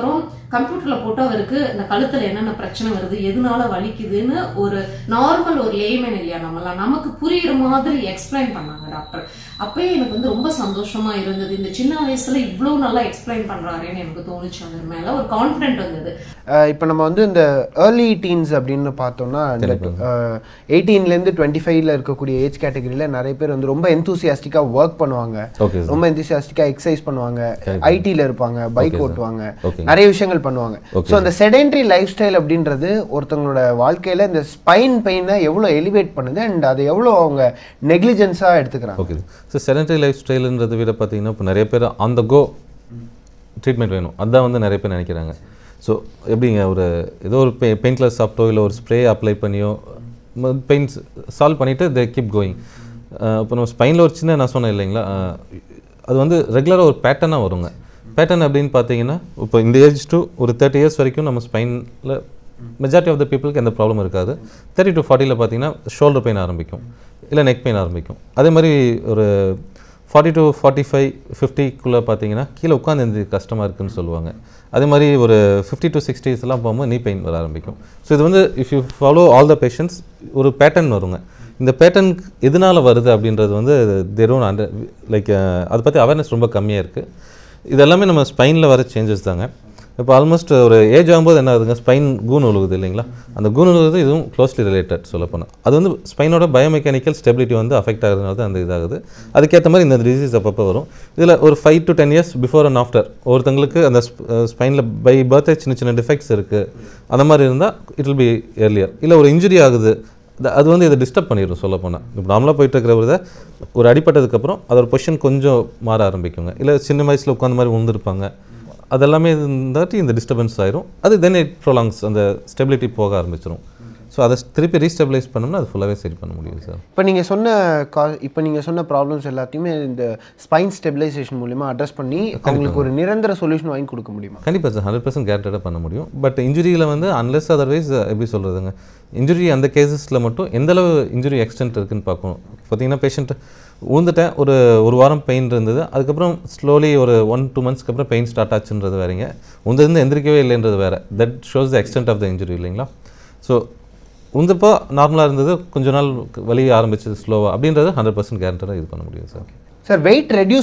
கம்ப்யூட்டரில் போட்டு அவருக்கு இந்த கழுத்தில் என்னென்ன பிரச்சனை வருது எதனால வலிக்குதுன்னு ஒரு நார்மல் ஒரு லேமன் இல்லையா நம்மலாம் நமக்கு புரியுற மாதிரி எக்ஸ்பிளைன் பண்ணாங்க டாக்டர் அப்பயே எனக்கு வந்து ரொம்ப சந்தோஷமா இருந்தது இந்த சின்ன வயசுல இவ்வளோ நல்லா எக்ஸ்பிளைன் பண்றாருன்னு எனக்கு தோணுச்சு அது மேல ஒரு கான்ஃபிடென்ட் வந்தது இப்போ நம்ம வந்து இந்த ஏர்லி டீன்ஸ் அப்படின்னு பார்த்தோம்னா இந்த எயிட்டீன்லேருந்து டுவெண்ட்டி ஃபைவ்ல இருக்கக்கூடிய ஏஜ் கேட்டகரியில் நிறைய பேர் வந்து ரொம்ப எந்தூசியாஸ்டிக்காக ஒர்க் பண்ணுவாங்க ஓகே சார் ரொம்ப எந்தூசியாஸ்டிக்காக எக்ஸசைஸ் பண்ணுவாங்க ஐடியில் இருப்பாங்க பைக் ஓட்டுவாங்க Okay. நிறைய விஷயங்கள் பண்ணுவாங்க ஸோ அந்த செடென்ட்ரி லைஃப் ஸ்டைல் அப்படின்றது ஒருத்தவங்களோட வாழ்க்கையில் இந்த ஸ்பைன் பெயினை எவ்வளோ எலிவேட் பண்ணுது அண்ட் அதை எவ்வளோ அவங்க நெக்லிஜென்ஸாக எடுத்துக்கிறாங்க ஓகே ஸோ செடன்டரி லைஃப் ஸ்டைலுன்றதை விட பார்த்தீங்கன்னா இப்போ நிறைய பேர் ஆன் த கோ ட்ரீட்மெண்ட் வேணும் அதான் வந்து நிறைய பேர் நினைக்கிறாங்க ஸோ எப்படிங்க ஒரு ஏதோ ஒரு பெ பெயின் கிளர் சாப்பிட்டோ இல்லை ஒரு ஸ்ப்ரே அப்ளை பண்ணியோ பெயின்ஸ் சால்வ் பண்ணிவிட்டு தே கீப் கோயிங் இப்போ நம்ம ஸ்பைனில் ஒரு சின்ன நான் சொன்னேன் இல்லைங்களா அஹ், அது வந்து ரெகுலராக ஒரு பேட்டர்னாக வருங்க பேட்டர்ன் அப்படின்னு பார்த்தீங்கன்னா இப்போ இந்த ஏஜ் டு ஒரு தேர்ட்டி இயர்ஸ் வரைக்கும் நம்ம ஸ்பைனில் மெஜாரிட்டி ஆஃப் த பீப்புளுக்கு எந்த ப்ராப்ளம் இருக்காது தேர்ட்டி டு ஃபார்ட்டியில் பார்த்தீங்கன்னா ஷோல்டர் பெயின் ஆரம்பிக்கும் இல்லை நெக் பெயின் ஆரம்பிக்கும் அதே மாதிரி ஒரு ஃபார்ட்டி டு ஃபார்ட்டி ஃபைவ் ஃபிஃப்டிக்குள்ளே பார்த்தீங்கன்னா கீழே உட்காந்து எந்த கஷ்டமாக இருக்குன்னு சொல்லுவாங்க அதே மாதிரி ஒரு ஃபிஃப்டி டு சிக்ஸ்டீஸ்லாம் போகும்போது நீ பெயின் வர ஆரம்பிக்கும் ஸோ இது வந்து if you follow all the patients ஒரு பேட்டர்ன் வருங்க இந்த பேட்டர்ன் எதனால் வருது அப்படின்றது வந்து தெரும் அண்டர் லைக் அதை பற்றி அவேர்னஸ் ரொம்ப கம்மியாக இருக்குது இது எல்லாமே நம்ம ஸ்பைனில் வர சேஞ்சஸ் தாங்க இப்போ ஆல்மோஸ்ட் ஒரு ஏஜ் ஆகும்போது என்ன ஆகுதுங்க ஸ்பைன் கூன் உழுகுது இல்லைங்களா அந்த கூன் உழுகுது இதுவும் க்ளோஸ்லி ரிலேட்டட் சொல்லப்போனால் அது வந்து ஸ்பைனோட பயோமெக்கானிக்கல் ஸ்டெபிலிட்டி வந்து அஃபெக்ட் ஆகுறதுனால தான் அந்த இதாகுது அதுக்கேற்ற மாதிரி இந்த டிசீஸ் அப்பப்போ வரும் இதில் ஒரு five to ten years before and after ஒருத்தங்களுக்கு அந்த ஸ்பைனில் பை பர்த்டே சின்ன சின்ன டிஃபெக்ட்ஸ் இருக்குது அந்த மாதிரி இருந்தால் இட் வில் பி ஏர்லியர் இல்லை ஒரு இன்ஜுரி ஆகுது த- அது வந்து இதை டிஸ்டர்ப் பண்ணிடும் சொல்ல போனால் இப்போ நார்மலாக போயிட்டு இருக்கிற ஒரு இதை ஒரு அடிப்பட்டதுக்கப்புறம் அதோட பொசிஷன் கொஞ்சம் மாற ஆரம்பிக்குங்க இல்லை சின்ன வயசில் உட்காந்த மாதிரி உழுந்துருப்பாங்க அதெல்லாமே இருந்தாட்டி இந்த டிஸ்டர்பன்ஸ் ஆயிரும் அது தென் இட் ப்ரொலாங்ஸ் அந்த ஸ்டெபிலிட்டி போக ஆரம்பிச்சிடும் ஸோ அதை திருப்பி ரீஸ்டெபிலைஸ் பண்ணோம்னா அது ஃபுல்லாகவே சரி பண்ண முடியும் சார் இப்போ நீங்கள் சொன்ன கா இப்போ நீங்கள் சொன்ன ப்ராப்ளம்ஸ் எல்லாத்தையுமே இந்த ஸ்பைன் ஸ்டெபிலைசேஷன் மூலிமா அட்ரஸ் பண்ணி அவங்களுக்கு ஒரு நிரந்தர சொல்யூஷன் வாங்கி கொடுக்க முடியுமா கண்டிப்பாக சார் ஹண்ட்ரட் பர்சன்ட் கேரண்டடாக பண்ண முடியும் பட் இன்ஜுரியில் வந்து அன்லெஸ் அதர்வைஸ் எப்படி சொல்கிறதுங்க இன்ஜுரி அந்த கேசஸில் மட்டும் எந்த அளவு இன்ஜுரி எக்ஸ்டென்ட் இருக்குன்னு பார்க்கணும் பார்த்தீங்கன்னா பேஷண்ட் ஊந்துட்டேன் ஒரு ஒரு வாரம் பெயின் இருந்தது அதுக்கப்புறம் ஸ்லோலி ஒரு ஒன் டூ மந்த்ஸ்க்கு அப்புறம் பெயின் ஸ்டார்ட் ஆச்சுன்றது வேறங்க உந்திருந்து எந்திரிக்கவே இல்லைன்றது வேற that shows the extent of the injury இல்லைங்களா ஸோ உந்தப்போ நார்மலாக இருந்தது கொஞ்ச நாள் வலி ஆரம்பிச்சது ஸ்லோவாக அப்படின்றது ஹண்ட்ரட் பர்சன்ட் கேரண்டடாக இது பண்ண முடியும் சார் சார் வெயிட் ரெடியூஸ்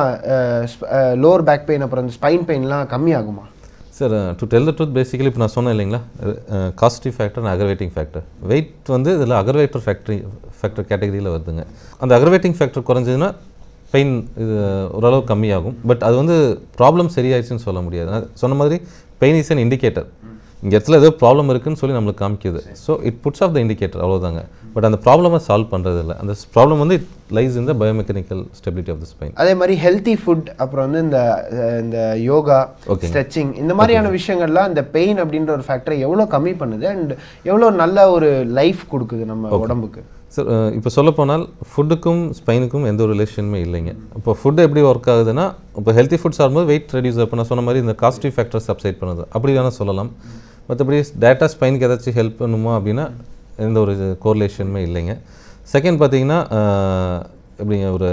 பண்ணால் லோவர் பேக் பெயின் அப்புறம் இந்த ஸ்பைன் பெயின்லாம் கம்மியாகுமா sir to tell the truth basically இப்போ நான் சொன்னேன் இல்லைங்களா causative factor and aggravating factor weight வந்து இதில் அகர்வேட்டர் ஃபேக்டரி ஃபேக்டர் கேட்டகரியில் வருதுங்க அந்த அகர்வேட்டிங் ஃபேக்டர் குறைஞ்சதுன்னா பெயின் இது ஓரளவு கம்மியாகும் பட் அது வந்து ப்ராப்ளம் சரியாயிடுச்சுன்னு சொல்ல முடியாது நான் சொன்ன மாதிரி பெயின் இஸ் an இண்டிகேட்டர் இங்கே இடத்துல ஏதோ ப்ராப்ளம் இருக்குன்னு சொல்லி நம்மளுக்கு காமிக்குது so it puts off the indicator அவ்வளோதாங்க பட் அந்த ப்ராப்ளமை சால்வ் பண்ணுறது இல்லை அந்த ப்ராப்ளம் வந்து it lies in the biomechanical stability of the spine அதே மாதிரி ஹெல்த்தி ஃபுட் அப்புறம் வந்து இந்த அஹ், இந்த யோகா Okay. ஸ்ட்ரெச்சிங் இந்த மாதிரியான விஷயங்கள்லாம் இந்த பெயின் அப்படின்ற ஒரு ஃபேக்டரை எவ்வளோ கம்மி பண்ணுது அண்ட் எவ்வளோ நல்ல ஒரு லைஃப் கொடுக்குது நம்ம உடம்புக்கு சார் இப்போ சொல்லப்போனால் ஃபுட்டுக்கும் ஸ்பைனுக்கும் எந்த ஒரு ரிலேஷனுமே இல்லைங்க இப்போ ஃபுட் எப்படி ஒர்க் ஆகுதுன்னா இப்போ ஹெல்த்தி ஃபுட்ஸ் ஆகும்போது வெயிட் ரெடியூஸ் இப்போ நான் சொன்ன மாதிரி இந்த காஸ்டிவ் ஃபேக்டர் சப்சைட் பண்ணுது அப்படி வேணால் சொல்லலாம் மற்றபடி டேட்டா ஸ்பைனுக்கு ஏதாச்சும் ஹெல்ப் பண்ணுமா அப்படின்னா எந்த ஒரு கோரிலேஷனுமே இல்லைங்க செகண்ட் பார்த்தீங்கன்னா ஆஹ், எப்படிங்க ஒரு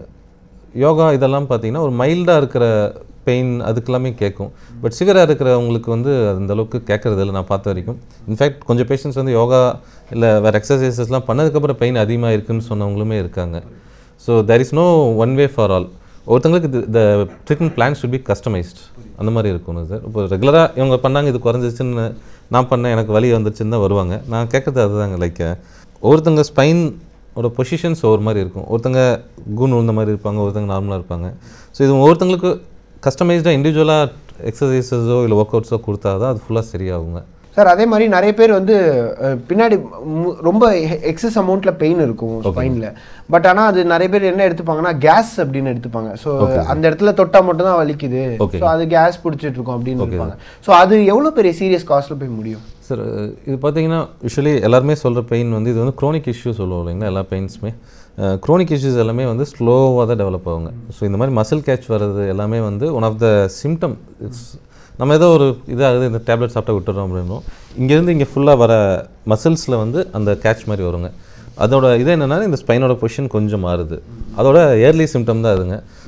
யோகா இதெல்லாம் பார்த்தீங்கன்னா ஒரு மைல்டாக இருக்கிற பெயின் அதுக்கெல்லாமே கேட்கும் பட் சிவியராக இருக்கிறவங்களுக்கு வந்து அந்த அளவுக்கு கேட்கறது இல்லை நான் பார்த்த வரைக்கும் இன்ஃபேக்ட் கொஞ்சம் பேஷண்ட்ஸ் வந்து யோகா இல்லை வேறு எக்ஸசைசஸ்லாம் பண்ணதுக்கப்புறம் பெயின் அதிகமாக இருக்குன்னு சொன்னவங்களுமே இருக்காங்க so there is no one way for all ஒருத்தங்களுக்கு the treatment plan should be customised அந்த மாதிரி இருக்கணும் சார் இப்போ ரெகுலராக இவங்க பண்ணாங்க இது குறைஞ்சிச்சுன்னு நான் பண்ணேன் எனக்கு வலி வந்துருச்சுன்னு தான் வருவாங்க நான் கேட்குறது அதுதாங்க லைக் ஒருத்தங்க ஸ்பைன் ஒரு பொசிஷன்ஸ் ஒவ்வொரு மாதிரி இருக்கும் ஒருத்தங்க கூன் உழுந்த மாதிரி இருப்பாங்க ஒருத்தங்க நார்மலாக இருப்பாங்க ஸோ இது ஒவ்வொருத்தங்களுக்கு கஸ்டமைஸ்டாக இண்டிவிஜுவலாக எக்ஸசைசஸோ இல்லை ஒர்க் அவுட்ஸோ கொடுத்தா தான் அது ஃபுல்லாக சரியாகுங்க சார் அதே மாதிரி நிறைய பேர் வந்து அஹ், பின்னாடி மு- ரொம்ப எக்ஸஸ் அமௌண்ட்ல பெயின் இருக்கும் ஸ்பைனில் பட் ஆனால் அது நிறைய பேர் என்ன எடுத்துப்பாங்கன்னா கேஸ் அப்படின்னு எடுத்துப்பாங்க ஸோ அந்த இடத்துல தொட்டா மட்டும் தான் வலிக்குது Okay. ஸோ அது கேஸ் பிடிச்சிட்டு இருக்கும் அப்படின்னு இருப்பாங்க ஸோ அது எவ்வளோ பெரிய சீரியஸ் காஸ்ட்ல போய் முடியும் சார் இது பார்த்தீங்கன்னா யூஸ்வலி எல்லாருமே சொல்கிற பெயின் வந்து இது வந்து க்ரோனிக் இஷ்யூ சொல்லுவோம் இல்லைங்களா எல்லா பெயின்ஸுமே க்ரோனிக் இஷ்யூஸ் எல்லாமே வந்து ஸ்லோவாக தான் டெவலப் ஆகுங்க ஸோ இந்த மாதிரி மசில் கேட்ச் வர்றது எல்லாமே வந்து one of the symptom it's நம்ம ஏதோ ஒரு இதாகுது இந்த டேப்லெட் சாப்பிட்டா விட்டுறோம் அப்படின்னோம் இங்கேருந்து இங்கே ஃபுல்லாக வர மசில்ஸில் வந்து அந்த கேட்ச் மாதிரி வருங்க அதோட இது என்னென்னா இந்த ஸ்பைனோட பொசிஷன் கொஞ்சம் மாறுது அதோட ஏர்லி சிம்டம் தான் அதுங்க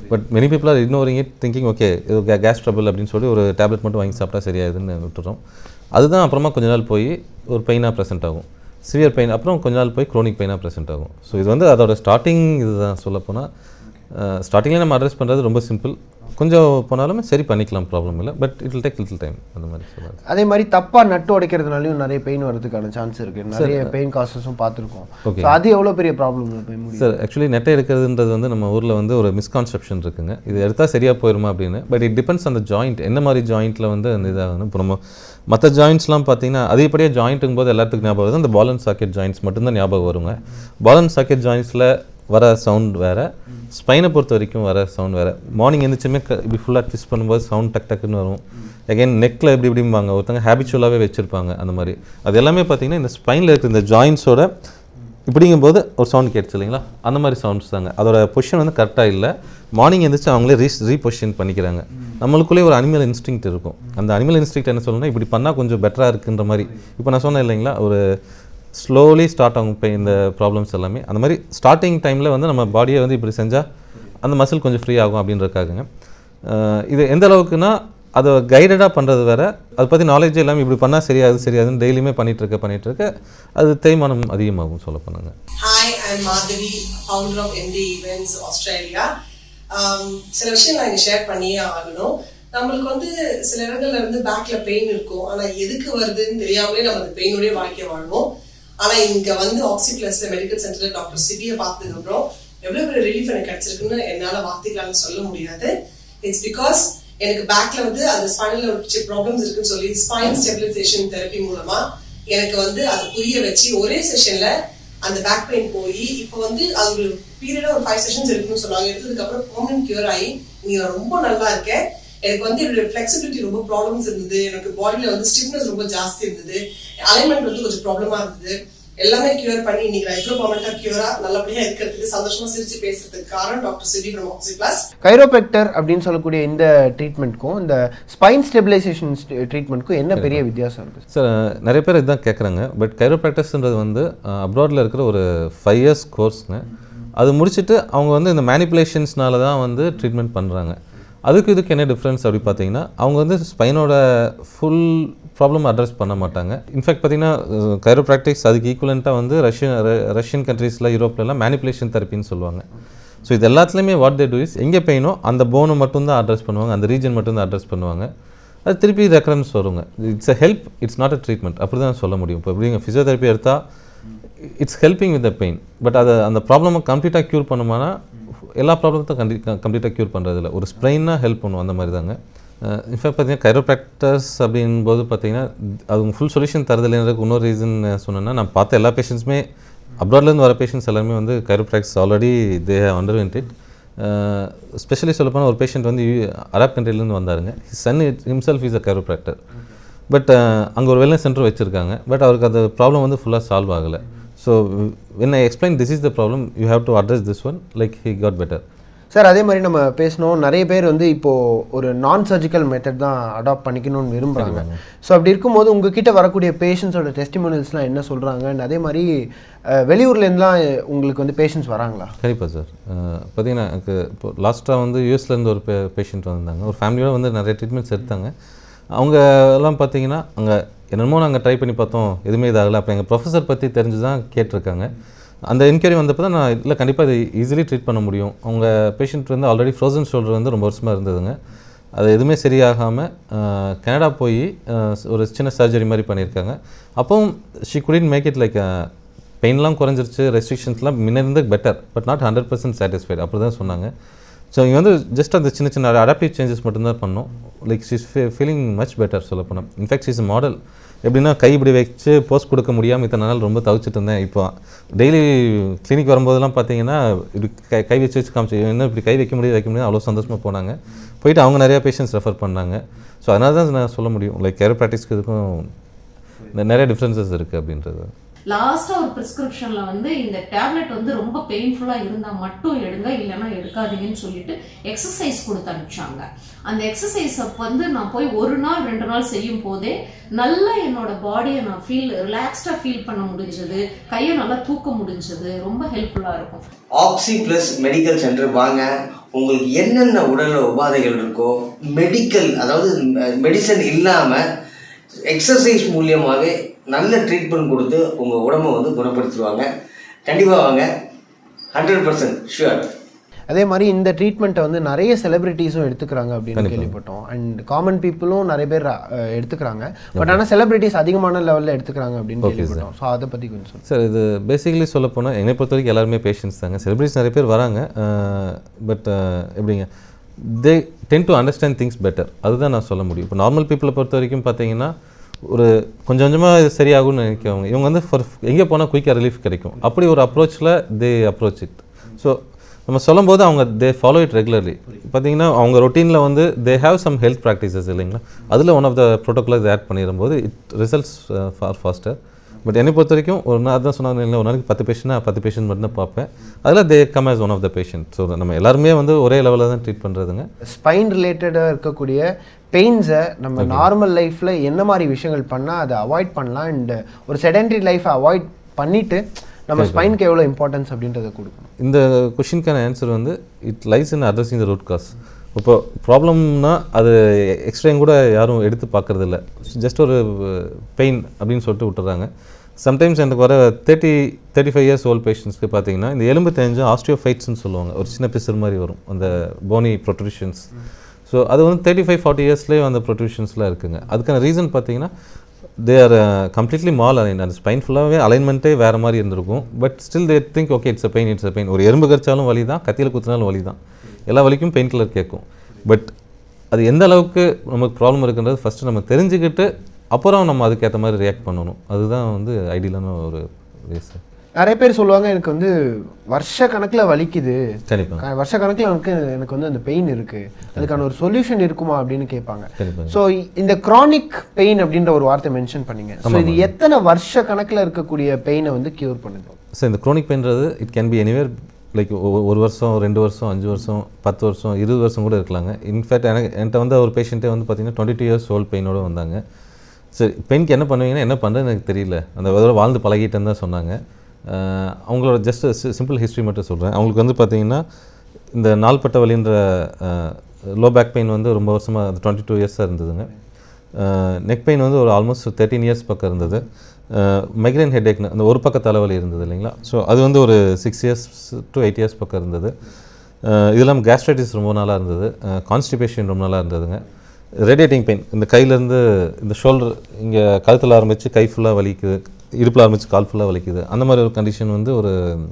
but many people are ignoring it thinking okay இது கேஸ் ட்ரபிள் அப்படின்னு சொல்லி ஒரு டேப்லெட் மட்டும் வாங்கி சாப்பிட்டா சரியாயிருதுன்னு விட்டுறோம் அதுதான் அப்புறமா கொஞ்ச நாள் போய் ஒரு பெயினாக ப்ரெசென்ட் ஆகும் சிவியர் பெயின் அப்புறம் கொஞ்ச நாள் போய் க்ரோனிக் பெயினாக ப்ரெசென்ட் ஆகும் ஸோ இது வந்து அதோட ஸ்டார்டிங் இதுதான் சொல்லப்போனால் ஸ்டார்டிங்கில் நம்ம அட்ரஸ் பண்ணுறது ரொம்ப சிம்பிள் கொஞ்சம் போனாலுமே சரி பண்ணிக்கலாம் ப்ராப்ளம் இல்லை but it will take little time அந்த மாதிரி சொல்லாது அதே மாதிரி தப்பா நட்டு உடைக்கிறதுனாலையும் நிறைய பெயின் வரதுக்கான சான்ஸ் இருக்கு நிறைய பெயின் காசஸும் பார்த்துருக்கோம் Okay. ஸோ அது எவ்வளோ பெரிய ப்ராப்ளம் போய் முடியும் சார் ஆக்சுவலி நெட்டை எடுக்கிறதுன்றது வந்து நம்ம ஊரில் வந்து ஒரு மிஸ்கான்செப்ஷன் இருக்குங்க இது எடுத்தால் சரியாக போயிருமா அப்படின்னு பட் இட் டிபெண்ட்ஸ் அந்த ஜாயிண்ட் என்ன மாதிரி ஜாயிண்ட்டில் வந்து அந்த இதாகணும் இப்போ நம்ம மற்ற ஜாயிண்ட்ஸ்லாம் பார்த்தீங்கன்னா அதிகப்படியாக ஜாயிண்ட்டுங்கும் போது எல்லாத்துக்கும் ஞாபகம் வருது அந்த பால் அண்ட் சாக்கெட் ஜாயிண்ட்ஸ் மட்டும்தான் ஞாபகம் வருங்க பால் அண்ட் சாக்கெட் ஜாயிண்ட்ஸில் வர சவுண்ட் வேறு ஸ்பைனை பொறுத்த வரைக்கும் வர சவுண்ட் வேறு மார்னிங் எழுந்திரிச்சுமே க இப்படி ஃபுல்லாக ட்விஸ்ட் பண்ணும்போது சவுண்ட் டக் டக்குன்னு வரும் அகைன் நெக்கில் இப்படி இப்படிம்பாங்க ஒருத்தங்க ஹேபிச்சுவலாகவே வச்சுருப்பாங்க அந்த மாதிரி அது எல்லாமே பார்த்தீங்கன்னா இந்த ஸ்பைனில் இருக்கிற இந்த ஜாயிண்ட்ஸோட இப்படிங்கும்போது ஒரு சவுண்ட் கேட்டுச்சு இல்லைங்களா அந்த மாதிரி சவுண்ட்ஸ் தாங்க அதோட பொசிஷன் வந்து கரெக்டாக இல்லை மார்னிங் எழுந்திரிச்சு அவங்களே ரீ ரீபொசிஷன் பண்ணிக்கிறாங்க நம்மளுக்குள்ளே ஒரு அனிமல் இன்ஸ்டிங்க்ட் இருக்கும் அந்த அனிமல் இன்ஸ்டிங்க்ட் என்ன சொல்லணும்னா இப்படி பண்ணால் கொஞ்சம் பெட்டராக இருக்குன்ற மாதிரி இப்போ நான் சொன்னேன் இல்லைங்களா ஒரு ஸ்லோலி ஸ்டார்ட் ஆகும் இப்போ இந்த ப்ராப்ளம்ஸ் எல்லாமே அந்த மாதிரி ஸ்டார்டிங் டைமில் வந்து நம்ம பாடியை வந்து இப்படி செஞ்சால் அந்த மசில் கொஞ்சம் ஃப்ரீ ஆகும் அப்படின்றதுக்காகங்க அஹ் இது எந்த அளவுக்குன்னா அதை கைடடாக பண்ணுறது வேற அதை பற்றி நாலேஜ் எல்லாமே இப்படி பண்ணால் சரியாது சரியாதுன்னு டெய்லியுமே பண்ணிட்டு இருக்க பண்ணிட்டு இருக்க அது தேய்மானம் அதிகமாகும் சொல்ல போனாங்க Hi, I'm Madhavi, founder of MD Events Australia. Um, சில விஷயம் நான் இங்க ஷேர் பண்ணியே ஆகணும் நம்மளுக்கு வந்து சில இடங்கள்ல இருந்து பேக்ல பெயின் இருக்கும் ஆனா எதுக்கு வருதுன்னு தெரியாமலே நம்ம அந்த பெயினோடய வாழ்க்கை வாழ்வோம் ஆனா இங்க வந்து ஆக்சி பிளஸ்ல மெடிக்கல் சென்டர்ல டாக்டர் சிபிய பார்த்ததுக்கு அப்புறம் எவ்வளவு பெரிய ரிலீஃப் எனக்கு கிடைச்சிருக்குன்னு என்னால வார்த்தைகளால சொல்ல முடியாது இட்ஸ் பிகாஸ் எனக்கு பேக்ல வந்து அந்த ஸ்பைனல்ல ஒரு ப்ராப்ளம்ஸ் இருக்குன்னு சொல்லி ஸ்பைன் ஸ்டெபிலைசேஷன் தெரப்பி மூலமா எனக்கு வந்து அதை புரிய வச்சு ஒரே செஷன்ல அந்த பேக் பெயின் போய் இப்போ வந்து அது ஒரு பீரியடா ஒரு ஃபைவ் செஷன்ஸ் இருக்குன்னு சொன்னாங்க எடுத்ததுக்கு அப்புறம் பெர்மனன்ட் கியூர் ஆகி நீங்க நான் ரொம்ப நல்லா இருக்கேன் எனக்கு வந்து என்னோட ஃபிளெக்சிபிலிட்டி ரொம்ப ப்ராப்ளம்ஸ் இருந்தது எனக்கு பாடியில வந்து ஸ்டிஃப்னஸ் ரொம்ப ஜாஸ்தி இருந்தது அலைன்மெண்ட் வந்து கொஞ்சம் ப்ராப்ளமா இருந்தது எல்லாமே கியூர் பண்ணி இன்னைக்கு நான் இவ்வளவு பர்மனண்டா கியூரா நல்லபடியா இருக்கிறதுக்கு சந்தோஷமா சிரிச்சு பேசுறதுக்கு காரணம் doctor CD from Oxy Plus chiropractor அப்படின்னு சொல்லக்கூடிய இந்த ட்ரீட்மெண்ட்க்கும் இந்த ஸ்பைன் ஸ்டெபிலைசேஷன் ட்ரீட்மெண்ட்க்கும் என்ன பெரிய வித்தியாசம் இருக்குது சார் நிறைய பேர் இதுதான் கேட்குறாங்க பட் கைரோப்ராக்டர்ஸ்ன்றது வந்து அப்ராடில் இருக்கிற ஒரு ஃபைவ் இயர்ஸ் கோர்ஸ்ங்க அது முடிச்சுட்டு அவங்க வந்து இந்த மேனிப்புலேஷன்ஸ்னால தான் வந்து ட்ரீட்மெண்ட் பண்ணுறாங்க அதுக்கு இதுக்கு என்ன டிஃப்ரென்ஸ் அப்படி பார்த்தீங்கன்னா அவங்க வந்து ஸ்பைனோட ஃபுல் ப்ராப்ளம் அட்ரஸ் பண்ண மாட்டாங்க இன்ஃபேக்ட் பார்த்தீங்கன்னா கைரோப்ராக்டிக்ஸ் அதுக்கு ஈக்குவலண்ட்டாக வந்து ரஷ்யன் ரஷ்யன் கண்ட்ரீஸில் யூரோப்லலாம் மேனிப்புலேஷன் தெரப்பின்னு சொல்லுவாங்க ஸோ இது எல்லாத்துலேயுமே வாட் தே டூ இஸ் எங்கே பெயினோ அந்த போனை மட்டும்தான் அட்ரஸ் பண்ணுவாங்க அந்த ரீஜன் மட்டும்தான் அட்ரஸ் பண்ணுவாங்க அது திருப்பி ரெக்கரன்ஸ் வருங்க it's a help it's not a treatment அப்படி தான் சொல்ல முடியும் இப்போ எப்படிங்க ஃபிசியோதெரப்பி எடுத்தால் it's helping with the pain but அதை அந்த ப்ராப்ளமை கம்ப்ளீட்டாக க்யூர் பண்ணுமானா எல்லா ப்ராப்ளத்தையும் கண்டி கம்ப்ளீட்டாக க்யூர் பண்ணுறதில்ல ஒரு ஸ்ப்ரெயினாக ஹெல்ப் பண்ணும் அந்த மாதிரி தாங்க இன்ஃபேக்ட் பார்த்தீங்கன்னா கைரோப்ராக்டர்ஸ் அப்படின்போது பார்த்தீங்கன்னா அது ஃபுல் சொல்யூஷன் தரதில்லைன்றதுக்கு இன்னொரு ரீசன் சொன்னேன்னா நான் பார்த்த எல்லா பேஷண்ட்ஸுமே அப்ராட்லேருந்து வர பேஷண்ட்ஸ் எல்லாருமே வந்து chiropracts already they under it specially சொல்லப்போனால் ஒரு பேஷண்ட் வந்து அரப் கண்ட்ரிலேருந்து வந்தாருங்க his son himself is a chiropractor but அங்கே ஒரு வெல்னஸ் சென்டர் வச்சுருக்காங்க பட் அவருக்கு அந்த ப்ராப்ளம் வந்து ஃபுல்லாக சால்வ் ஆகலை so when I explain this is the problem you have to address this one like he got better sir அதே மாதிரி நம்ம பேசினோம் நிறைய பேர் வந்து இப்போது ஒரு நான் சர்ஜிக்கல் மெத்தட் தான் அடாப்ட் பண்ணிக்கணும்னு விரும்புகிறாங்க ஸோ அப்படி இருக்கும்போது உங்ககிட்ட வரக்கூடிய பேஷண்ட்ஸோட டெஸ்டிமோனியல்ஸ்லாம் என்ன சொல்கிறாங்க அதே மாதிரி அஹ், வெளியூர்லேருந்துலாம் உங்களுக்கு வந்து பேஷண்ட்ஸ் வராங்களா கண்டிப்பாக சார் பார்த்தீங்கன்னா எனக்கு இப்போ லாஸ்ட்டாக வந்து யூஎஸ்லேருந்து ஒரு பே பேஷண்ட் வந்திருந்தாங்க ஒரு ஃபேமிலியோட வந்து நிறைய ட்ரீட்மெண்ட்ஸ் எடுத்தாங்க அவங்க எல்லாம் பார்த்தீங்கன்னா அங்கே என்னமோ நாங்கள் ட்ரை பண்ணி பார்த்தோம் எதுவுமே இதாகலை அப்போ எங்கள் ப்ரொஃபஸர் பற்றி தெரிஞ்சு தான் கேட்டிருக்காங்க அந்த என்கொயரி வந்தப்போ தான் நான் இல்லை கண்டிப்பாக இது ஈஸிலி ட்ரீட் பண்ண முடியும் அவங்க பேஷண்ட் வந்து ஆல்ரெடி ஃப்ரோசன் ஷோல்டர் வந்து ரொம்ப வருஷமாக இருந்ததுங்க அது எதுவுமே சரியாகாமல் கனடா போய் ஒரு சின்ன சர்ஜரி மாதிரி பண்ணியிருக்காங்க அப்போவும் she couldn't make it like பெயின்லாம் குறைஞ்சிருச்சு ரெஸ்ட்ரிக்ஷன்ஸ்லாம் முன்ன இருந்து better but not hundred percent satisfied அப்படி தான் சொன்னாங்க ஸோ இங்கே வந்து ஜஸ்ட் அந்த சின்ன சின்ன அடாப்டிவ் சேஞ்சஸ் மட்டும்தான் பண்ணோம் like she's feeling much better சொல்ல போனால் இன்ஃபேக்ட் ஷீஸ் மாடல் எப்படின்னா கை இப்படி வச்சு போஸ்ட் கொடுக்க முடியாமல் இத்தனை நாள் ரொம்ப தவிச்சிட்டு இருந்தேன் இப்போ டெய்லி கிளினிக் வரும்போதெல்லாம் பார்த்தீங்கன்னா இப்படி கை கை வச்சு வச்சு காமிச்சு என்ன இப்படி கை வைக்க முடியாது வைக்க முடியாது அவ்வளோ சந்தோஷமாக போனாங்க போயிட்டு அவங்க நிறையா பேஷண்ட்ஸ் ரெஃபர் பண்ணாங்க ஸோ அதனால தான் நான் சொல்ல முடியும் லைக் கேர் ப்ராக்டிஸ்க்கு இதுக்கும் நெ- நிறைய டிஃப்ரென்சஸ் இருக்குது அப்படின்றது லாஸ்டா ஒரு பிரிஸ்கிரிப்ஷன்ல வந்து இந்த டேப்லெட் வந்து ரொம்ப பெயின்ஃபுல்லா இருந்தா மட்டும் எடுங்க இல்லைன்னா எடுக்காதீங்கன்னு சொல்லிட்டு எக்ஸசைஸ் கொடுத்து அனுப்பிச்சாங்க அந்த எக்ஸசைஸ் வந்து நான் போய் ஒரு நாள் ரெண்டு நாள் செய்யும் போதே நல்லா என்னோட பாடியை நான் ஃபீல் ரிலாக்ஸ்டா ஃபீல் பண்ண முடிஞ்சது கையை நல்லா தூக்க முடிஞ்சது ரொம்ப ஹெல்ப்ஃபுல்லா இருக்கும் ஆக்சி பிளஸ் மெடிக்கல் சென்டர் வாங்க உங்களுக்கு என்னென்ன உடல்ல உபாதைகள் இருக்கோ மெடிக்கல் அதாவது மெடிசன் இல்லாமல் எக்ஸசைஸ் மூலியமாகவே நல்ல ட்ரீட்மெண்ட் கொடுத்து உங்கள் உடம்பை வந்து குணப்படுத்திடுவாங்க கண்டிப்பாக வாங்க ஹண்ட்ரட் பர்சன்ட் ஷுவர் அதே மாதிரி இந்த ட்ரீட்மெண்ட்டை வந்து நிறைய செலிபிரிட்டிஸும் எடுத்துக்கிறாங்க அப்படின்னு கேள்விப்பட்டோம் அண்ட் காமன் பீப்புளும் நிறைய பேர் அஹ், எடுத்துக்கிறாங்க பட் ஆனால் செலிபிரிட்டிஸ் அதிகமான லெவலில் எடுத்துக்கிறாங்க அப்படின்னு கேள்விப்பட்டோம் ஸோ அதை பற்றி கொஞ்சம் சொல்லுங்கள் சார் இது பேசிக்கலி சொல்ல போனால் என்னை பொறுத்த வரைக்கும் எல்லாருமே பேஷண்ட்ஸ் தாங்க செலிபிரிட்டிஸ் நிறைய பேர் வராங்க பட் எப்படிங்க they tend to understand things better அதுதான் நான் சொல்ல முடியும் இப்போ நார்மல் பீப்புளை பொறுத்த வரைக்கும் பார்த்தீங்கன்னா ஒரு கொஞ்சம் கொஞ்சமாக இது சரியாகும்னு நினைக்கிறவங்க இவங்க வந்து ஃபார் எங்கே போனால் குயிக்காக ரிலீஃப் கிடைக்கும் அப்படி ஒரு அப்ரோச்சில் தே அப்ரோச் இட் ஸோ நம்ம சொல்லும்போது அவங்க தே ஃபாலோ இட் ரெகுலர்லி பார்த்தீங்கன்னா அவங்க ரொட்டீனில் வந்து they have some health practices இல்லைங்களா அதில் one of the protocol add பண்ணிடும்போது it results for faster but என்னை பொறுத்த வரைக்கும் ஒரு நாள் தான் சொன்னாங்க இல்லை ஒரு நாளைக்கு பத்து பேஷண்ட்னா பத்து பேஷண்ட் மட்டும் தான் பார்ப்பேன் அதில் they come as one of the patient so நம்ம எல்லாருமே வந்து ஒரே லெவலில் தான் ட்ரீட் பண்ணுறதுங்க ஸ்பைன் ரிலேட்டடாக இருக்கக்கூடிய பெயின்ஸை நம்ம நார்மல் லைஃப்பில் என்ன மாதிரி விஷயங்கள் பண்ணால் அதை அவாய்ட் பண்ணலாம் அண்ட் ஒரு செடென்டரி லைஃப்பை அவாய்ட் பண்ணிவிட்டு நம்ம ஸ்பைனுக்கு எவ்வளோ இம்பார்ட்டன்ஸ் அப்படின்றத கொடுக்கணும் இந்த கொஷினுக்கான ஆன்சர் வந்து it lies in addressing the root cause இப்போ ப்ராப்ளம்னா அது எக்ஸ்ட்ரேயும் கூட யாரும் எடுத்து பார்க்கறது இல்ல ஜஸ்ட் ஒரு பெயின் அப்படின்னு சொல்லிட்டு விட்டுறாங்க சம்டைம்ஸ் எனக்கு வர thirty thirty five years old பேஷண்ட்ஸ்க்கு பார்த்தீங்கன்னா இந்த எலும்பு தெரிஞ்சு ஆஸ்டியோஃபைட்ஸ்னு சொல்லுவாங்க ஒரு சின்ன பிசர் மாதிரி வரும் அந்த போனி ப்ரொட்ரூஷன்ஸ் ஸோ அது வந்து தேர்ட்டி ஃபைவ் ஃபார்ட்டி இயர்ஸ்லேயே அந்த ப்ரொட்ரூஷன்ஸ்லாம் இருக்குங்க அதுக்கான ரீசன் பார்த்தீங்கன்னா they are completely mal align அந்த ஸ்பைன் ஃபுல்லாகவே அலைன்மெண்ட்டே வேறு மாதிரி இருந்திருக்கும் but still they think okay it's a pain it's a pain ஒரு எறும்பு கடிச்சாலும் வலி தான் கத்தியில் குத்தினாலும் வலி தான் எல்லா வலிக்கும் பெயின் கில்லர் கேட்கும் பட் அது எந்த அளவுக்கு நமக்கு ப்ராப்ளம் இருக்குன்றது ஃபஸ்ட்டு நம்ம தெரிஞ்சுக்கிட்டு அப்புறம் நம்ம அதுக்கேற்ற மாதிரி ரியாக்ட் பண்ணணும் அதுதான் வந்து ஐடியலான ஒரு வே சார் நிறைய பேர் சொல்லுவாங்க எனக்கு வந்து வருஷ கணக்கில் வலிக்குது கண்டிப்பாக க- வருஷ கணக்கில் எனக்கு எனக்கு வந்து அந்த பெயின் இருக்கு அதுக்கான ஒரு சொல்யூஷன் இருக்குமா அப்படின்னு கேட்பாங்க கண்டிப்பாக ஸோ இந்த chronic பெயின் அப்படின்ற ஒரு வார்த்தை மென்ஷன் பண்ணீங்க ஸோ இது எத்தனை வருஷ கணக்கில் இருக்கக்கூடிய பெயினை வந்து கியூர் பண்ணுது சார் இந்த க்ரோனிக் பெயின்றது it can be anywhere like ஒரு வருஷம் ரெண்டு வருஷம் அஞ்சு வருஷம் பத்து வருஷம் இருபது வருஷம் கூட இருக்கலாங்க இன்ஃபேக்ட் எனக்கு என்கிட்ட வந்து ஒரு பேஷண்ட்டே வந்து பார்த்தீங்கன்னா டுவெண்ட்டி டூ இயர்ஸ் ஓல்ட் பெயினோட வந்தாங்க சரி பெயினுக்கு என்ன பண்ணுவீங்கன்னா என்ன பண்ணுறது எனக்கு தெரியல அந்த அதோட வாழ்ந்து பழகிட்டேன்னு தான் சொன்னாங்க அஹ் அவங்களோட ஜஸ்ட் சிம்பிள் ஹிஸ்ட்ரி மட்டும் சொல்கிறேன் அவங்களுக்கு வந்து பார்த்தீங்கன்னா இந்த நாள்பட்ட வலின்ற லோ பேக் பெயின் வந்து ரொம்ப வருஷமாக அது டுவெண்ட்டி டூ இயர்ஸாக இருந்ததுங்க நெக் பெயின் வந்து ஒரு ஆல்மோஸ்ட் தேர்ட்டீன் இயர்ஸ் பக்கம் இருந்தது மைக்ரைன் ஹெட்ஏக்னு அந்த ஒரு பக்க தலைவலி இருந்தது இல்லைங்களா ஸோ அது வந்து ஒரு six years to eight years பக்கம் இருந்தது அஹ் இது இல்லாமல் கேஸ்ட்ரைட்டிஸ் ரொம்ப நாளாக இருந்தது கான்ஸ்டிபேஷன் ரொம்ப நாளாக இருந்ததுங்க ரேடியேட்டிங் பெயின் இந்த கையிலேருந்து இந்த ஷோல்டர் இங்கே கழுத்தில் ஆரம்பித்து கை ஃபுல்லாக வலிக்குது இடுப்பில் ஆரம்பித்து கால் ஃபுல்லாக வலிக்குது அந்த மாதிரி ஒரு கண்டிஷன் வந்து ஒரு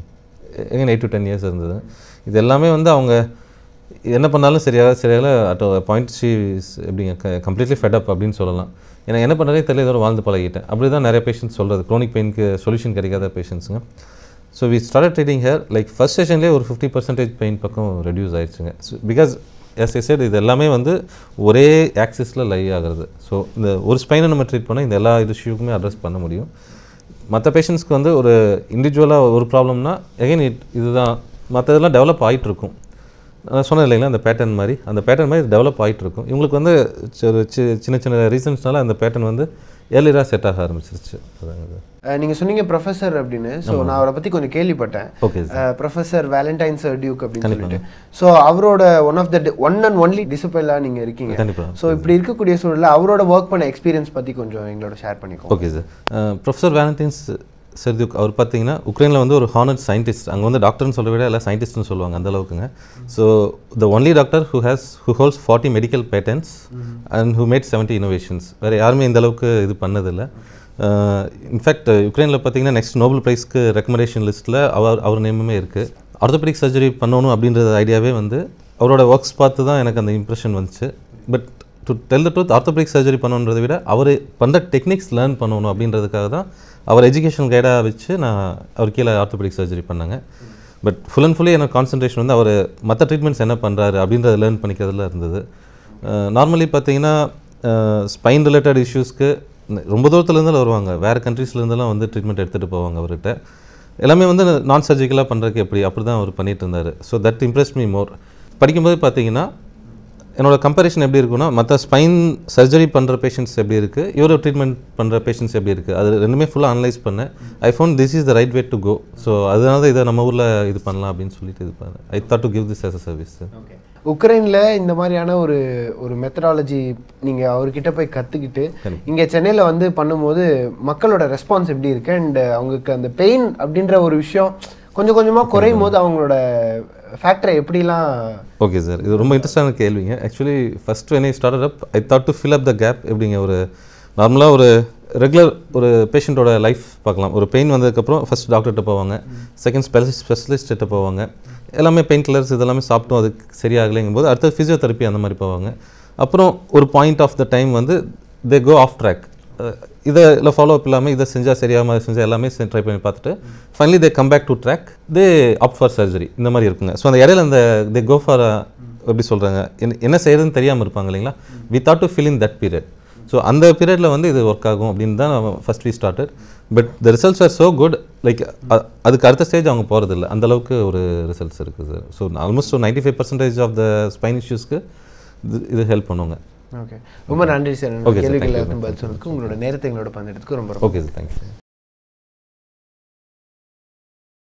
எங்கே எயிட் டு டென் இயர்ஸ் இருந்தது இது எல்லாமே வந்து அவங்க என்ன பண்ணாலும் சரியாக சரியாக அட் பாயிண்ட் ஷீ எப்படிங்க கம்ப்ளீட்லி ஃபெடப் அப்படின்னு சொல்லலாம் எனக்கு என்ன பண்ணுறதே தெரியல இதோட வாழ்ந்து பழகிட்டேன் அப்படி தான் நிறைய பேஷண்ட்ஸ் சொல்கிறது க்ரோனிக் பெயினுக்கு சொல்யூஷன் கிடைக்காத பேஷண்ட்ஸுங்க so we start treating her like first செஷன்லேயே ஒரு ஃபிஃப்டி பர்சன்டேஜ் பெயின் பக்கம் ரெடியூஸ் ஆயிடுச்சுங்க பிகாஸ் எஸ் எஸ் இது எல்லாமே வந்து ஒரே ஆக்சிஸில் லை ஆகிறது ஸோ இந்த ஒரு ஸ்பைனை நம்ம ட்ரீட் பண்ணால் இந்த எல்லா இஷ்யூக்குமே அட்ரஸ் பண்ண முடியும் மற்ற பேஷண்ட்ஸ்க்கு வந்து ஒரு இண்டிவிஜுவலாக ஒரு ப்ராப்ளம்னா எகைன் இட் இதுதான் மற்ற இதெல்லாம் டெவலப் ஆகிட்டு இருக்கும் நான் சொன்னேன் இல்லைங்களா அந்த பேட்டர்ன் மாதிரி அந்த பேட்டர்ன் மாதிரி டெவலப் ஆகிட்டு இருக்கும் இவங்களுக்கு வந்து சி- ஒரு சி- சின்ன சின்ன ரீசன்ஸ்னால அந்த பேட்டர்ன் வந்து ஏர்லியராக செட் ஆக ஆரம்பிச்சிருச்சு அதாங்க அது. அஹ் நீங்க சொன்னீங்க ப்ரொஃபசர் அப்படின்னு ஸோ நான் அவரை பத்தி கொஞ்சம் கேள்விப்பட்டேன் okay sir professor Valentine Serdyuk அப்படின்னு சொல்லிட்டு ஸோ அவரோட one of the one and only டிசிபிளா நீங்க இருக்கீங்க கண்டிப்பா. ஸோ இப்படி இருக்கக்கூடிய சூழல்ல அவரோட ஒர்க் பண்ண எக்ஸ்பீரியன்ஸ் பத்தி கொஞ்சம் எங்களோட ஷேர் பண்ணிக்கோ okay sir professor Valentines Serdyuk அவர் பார்த்தீங்கன்னா உக்ரைனில் வந்து ஒரு ஹானர்ட் சயின்டிஸ்ட் அங்கே வந்து டாக்டர்னு சொல்ல விட எல்லாம் சயின்டிஸ்ட்னு சொல்லுவாங்க அந்த அளவுக்குங்க so the only doctor who has who holds forty medical patents and who made seventy innovations வேறு யாருமே இந்த அளவுக்கு இது பண்ணதில்லை இன்ஃபேக்ட் யுக்ரைனில் பார்த்தீங்கன்னா நெக்ஸ்ட் நோபல் ப்ரைஸ்க்கு ரெக்கமெண்டேஷன் லிஸ்ட்டில் அவர் அவர் நேமுமே இருக்குது ஆர்த்தோபெடிக் சர்ஜரி பண்ணணும் அப்படின்ற ஐடியாவே வந்து அவரோட ஒர்க்ஸ் பார்த்து தான் எனக்கு அந்த இம்ப்ரெஷன் வந்துச்சு but to tell the truth orthopaedic surgery பண்ணணுன்றதை விட அவர் பண்ணுற டெக்னிக்ஸ் லேர்ன் பண்ணணும் அப்படின்றதுக்காக தான் அவர் எஜுகேஷன் கைடாக வச்சு நான் அவர் கீழே ஆர்த்தோபெடிக் சர்ஜரி பண்ணாங்க பட் ஃபுல் அண்ட் ஃபுல்லி எனக்கு கான்சன்ட்ரேஷன் வந்து அவர் மற்ற ட்ரீட்மெண்ட்ஸ் என்ன பண்ணுறாரு அப்படின்றத லேர்ன் பண்ணிக்கிறதுல இருந்தது நார்மலி பார்த்தீங்கன்னா ஸ்பைன் ரிலேட்டட் இஷ்யூஸ்க்கு ரொம்ப தூரத்துலேருந்து வருவாங்க வேறு கண்ட்ரீஸ்லேருந்துலாம் வந்து ட்ரீட்மெண்ட் எடுத்துகிட்டு போவாங்க அவர்கிட்ட எல்லாமே வந்து நான் சர்ஜிக்கலாக பண்ணுறதுக்கு எப்படி அப்படி தான் அவர் பண்ணிட்டு இருந்தார் so that impress me more படிக்கும்போது பார்த்தீங்கன்னா என்னோட கம்பேரிஷன் எப்படி இருக்குன்னா மற்ற ஸ்பைன் சர்ஜரி பண்ணுற பேஷண்ட்ஸ் எப்படி இருக்குது இவரோட ட்ரீட்மெண்ட் பண்ணுற பேஷண்ட்ஸ் எப்படி இருக்குது அது ரெண்டுமே ஃபுல்லாக அனலைஸ் பண்ணேன் I found this is the right way to go so அதனால தான் இதை நம்ம ஊரில் இது பண்ணலாம் அப்படின்னு சொல்லிட்டு இது பண்ணேன் I thought to give this as a service உக்ரைனில் இந்த மாதிரியான ஒரு ஒரு மெத்தடாலஜி நீங்கள் அவர்கிட்ட போய் கற்றுக்கிட்டு இங்கே சென்னையில் வந்து பண்ணும்போது மக்களோட ரெஸ்பான்ஸ் எப்படி இருக்கு அண்ட் அவங்களுக்கு அந்த பெயின் அப்படின்ற ஒரு விஷயம் கொஞ்சம் கொஞ்சமாக குறையும் போது அவங்களோட ஃபேக்டரை எப்படிலாம் ஓகே சார் இது ரொம்ப இன்ட்ரெஸ்டான கேள்விங்க actually first when I started up I thought to fill up the gap எப்படிங்க ஒரு நார்மலாக ஒரு ரெகுலர் ஒரு பேஷண்ட்டோட லைஃப் பார்க்கலாம் ஒரு பெயின் வந்ததுக்கப்புறம் ஃபர்ஸ்ட் டாக்டர்கிட்ட போவாங்க செகண்ட் ஸ்பெஷலிஸ்ட் ஸ்பெஷலிஸ்ட்டு போவாங்க எல்லாமே பெயின் கில்லர்ஸ் இதெல்லாமே சாப்பிட்டோம் அது சரியாகலைங்கும் போது அடுத்தது ஃபிசியோதெரப்பி அந்த மாதிரி போவாங்க அப்புறம் ஒரு பாயிண்ட் ஆஃப் த டைம் வந்து தே கோ ஆஃப் ட்ராக் இதை இல்லை ஃபாலோ அப் இல்லாமல் இதை செஞ்சால் சரியாமல் அதை செஞ்சால் எல்லாமே ட்ரை பண்ணி பார்த்துட்டு finally they come back to track they up for surgery இந்த மாதிரி இருக்குங்க ஸோ அந்த இடையில அந்த தே கோ ஃபார் எப்படி சொல்கிறாங்க என்ன செய்யறதுன்னு தெரியாமல் இருப்பாங்க இல்லைங்களா we thought to fill in that period so அந்த பீரியடில் வந்து இது ஒர்க் ஆகும் அப்படின்னு தான் first we started but the results are so good like அதுக்கு அடுத்த ஸ்டேஜ் அவங்க போகிறதில்ல அந்த அளவுக்கு ஒரு ரிசல்ட்ஸ் இருக்குது sir so almost ninety five percentage of the spine இஷ்யூஸ்க்கு இது இது ஹெல்ப் பண்ணுவாங்க ஓகே ரொம்ப நன்றி சார் Okay, sir. Thank கேள்விகள் you. எல்லாத்தையும் பதில் சொன்னதுக்கு உங்களோட நேரத்தை எங்களோட பந்தெடுத்துக்கு ரொம்ப ரொம்ப ஓகே சார் தேங்க்யூ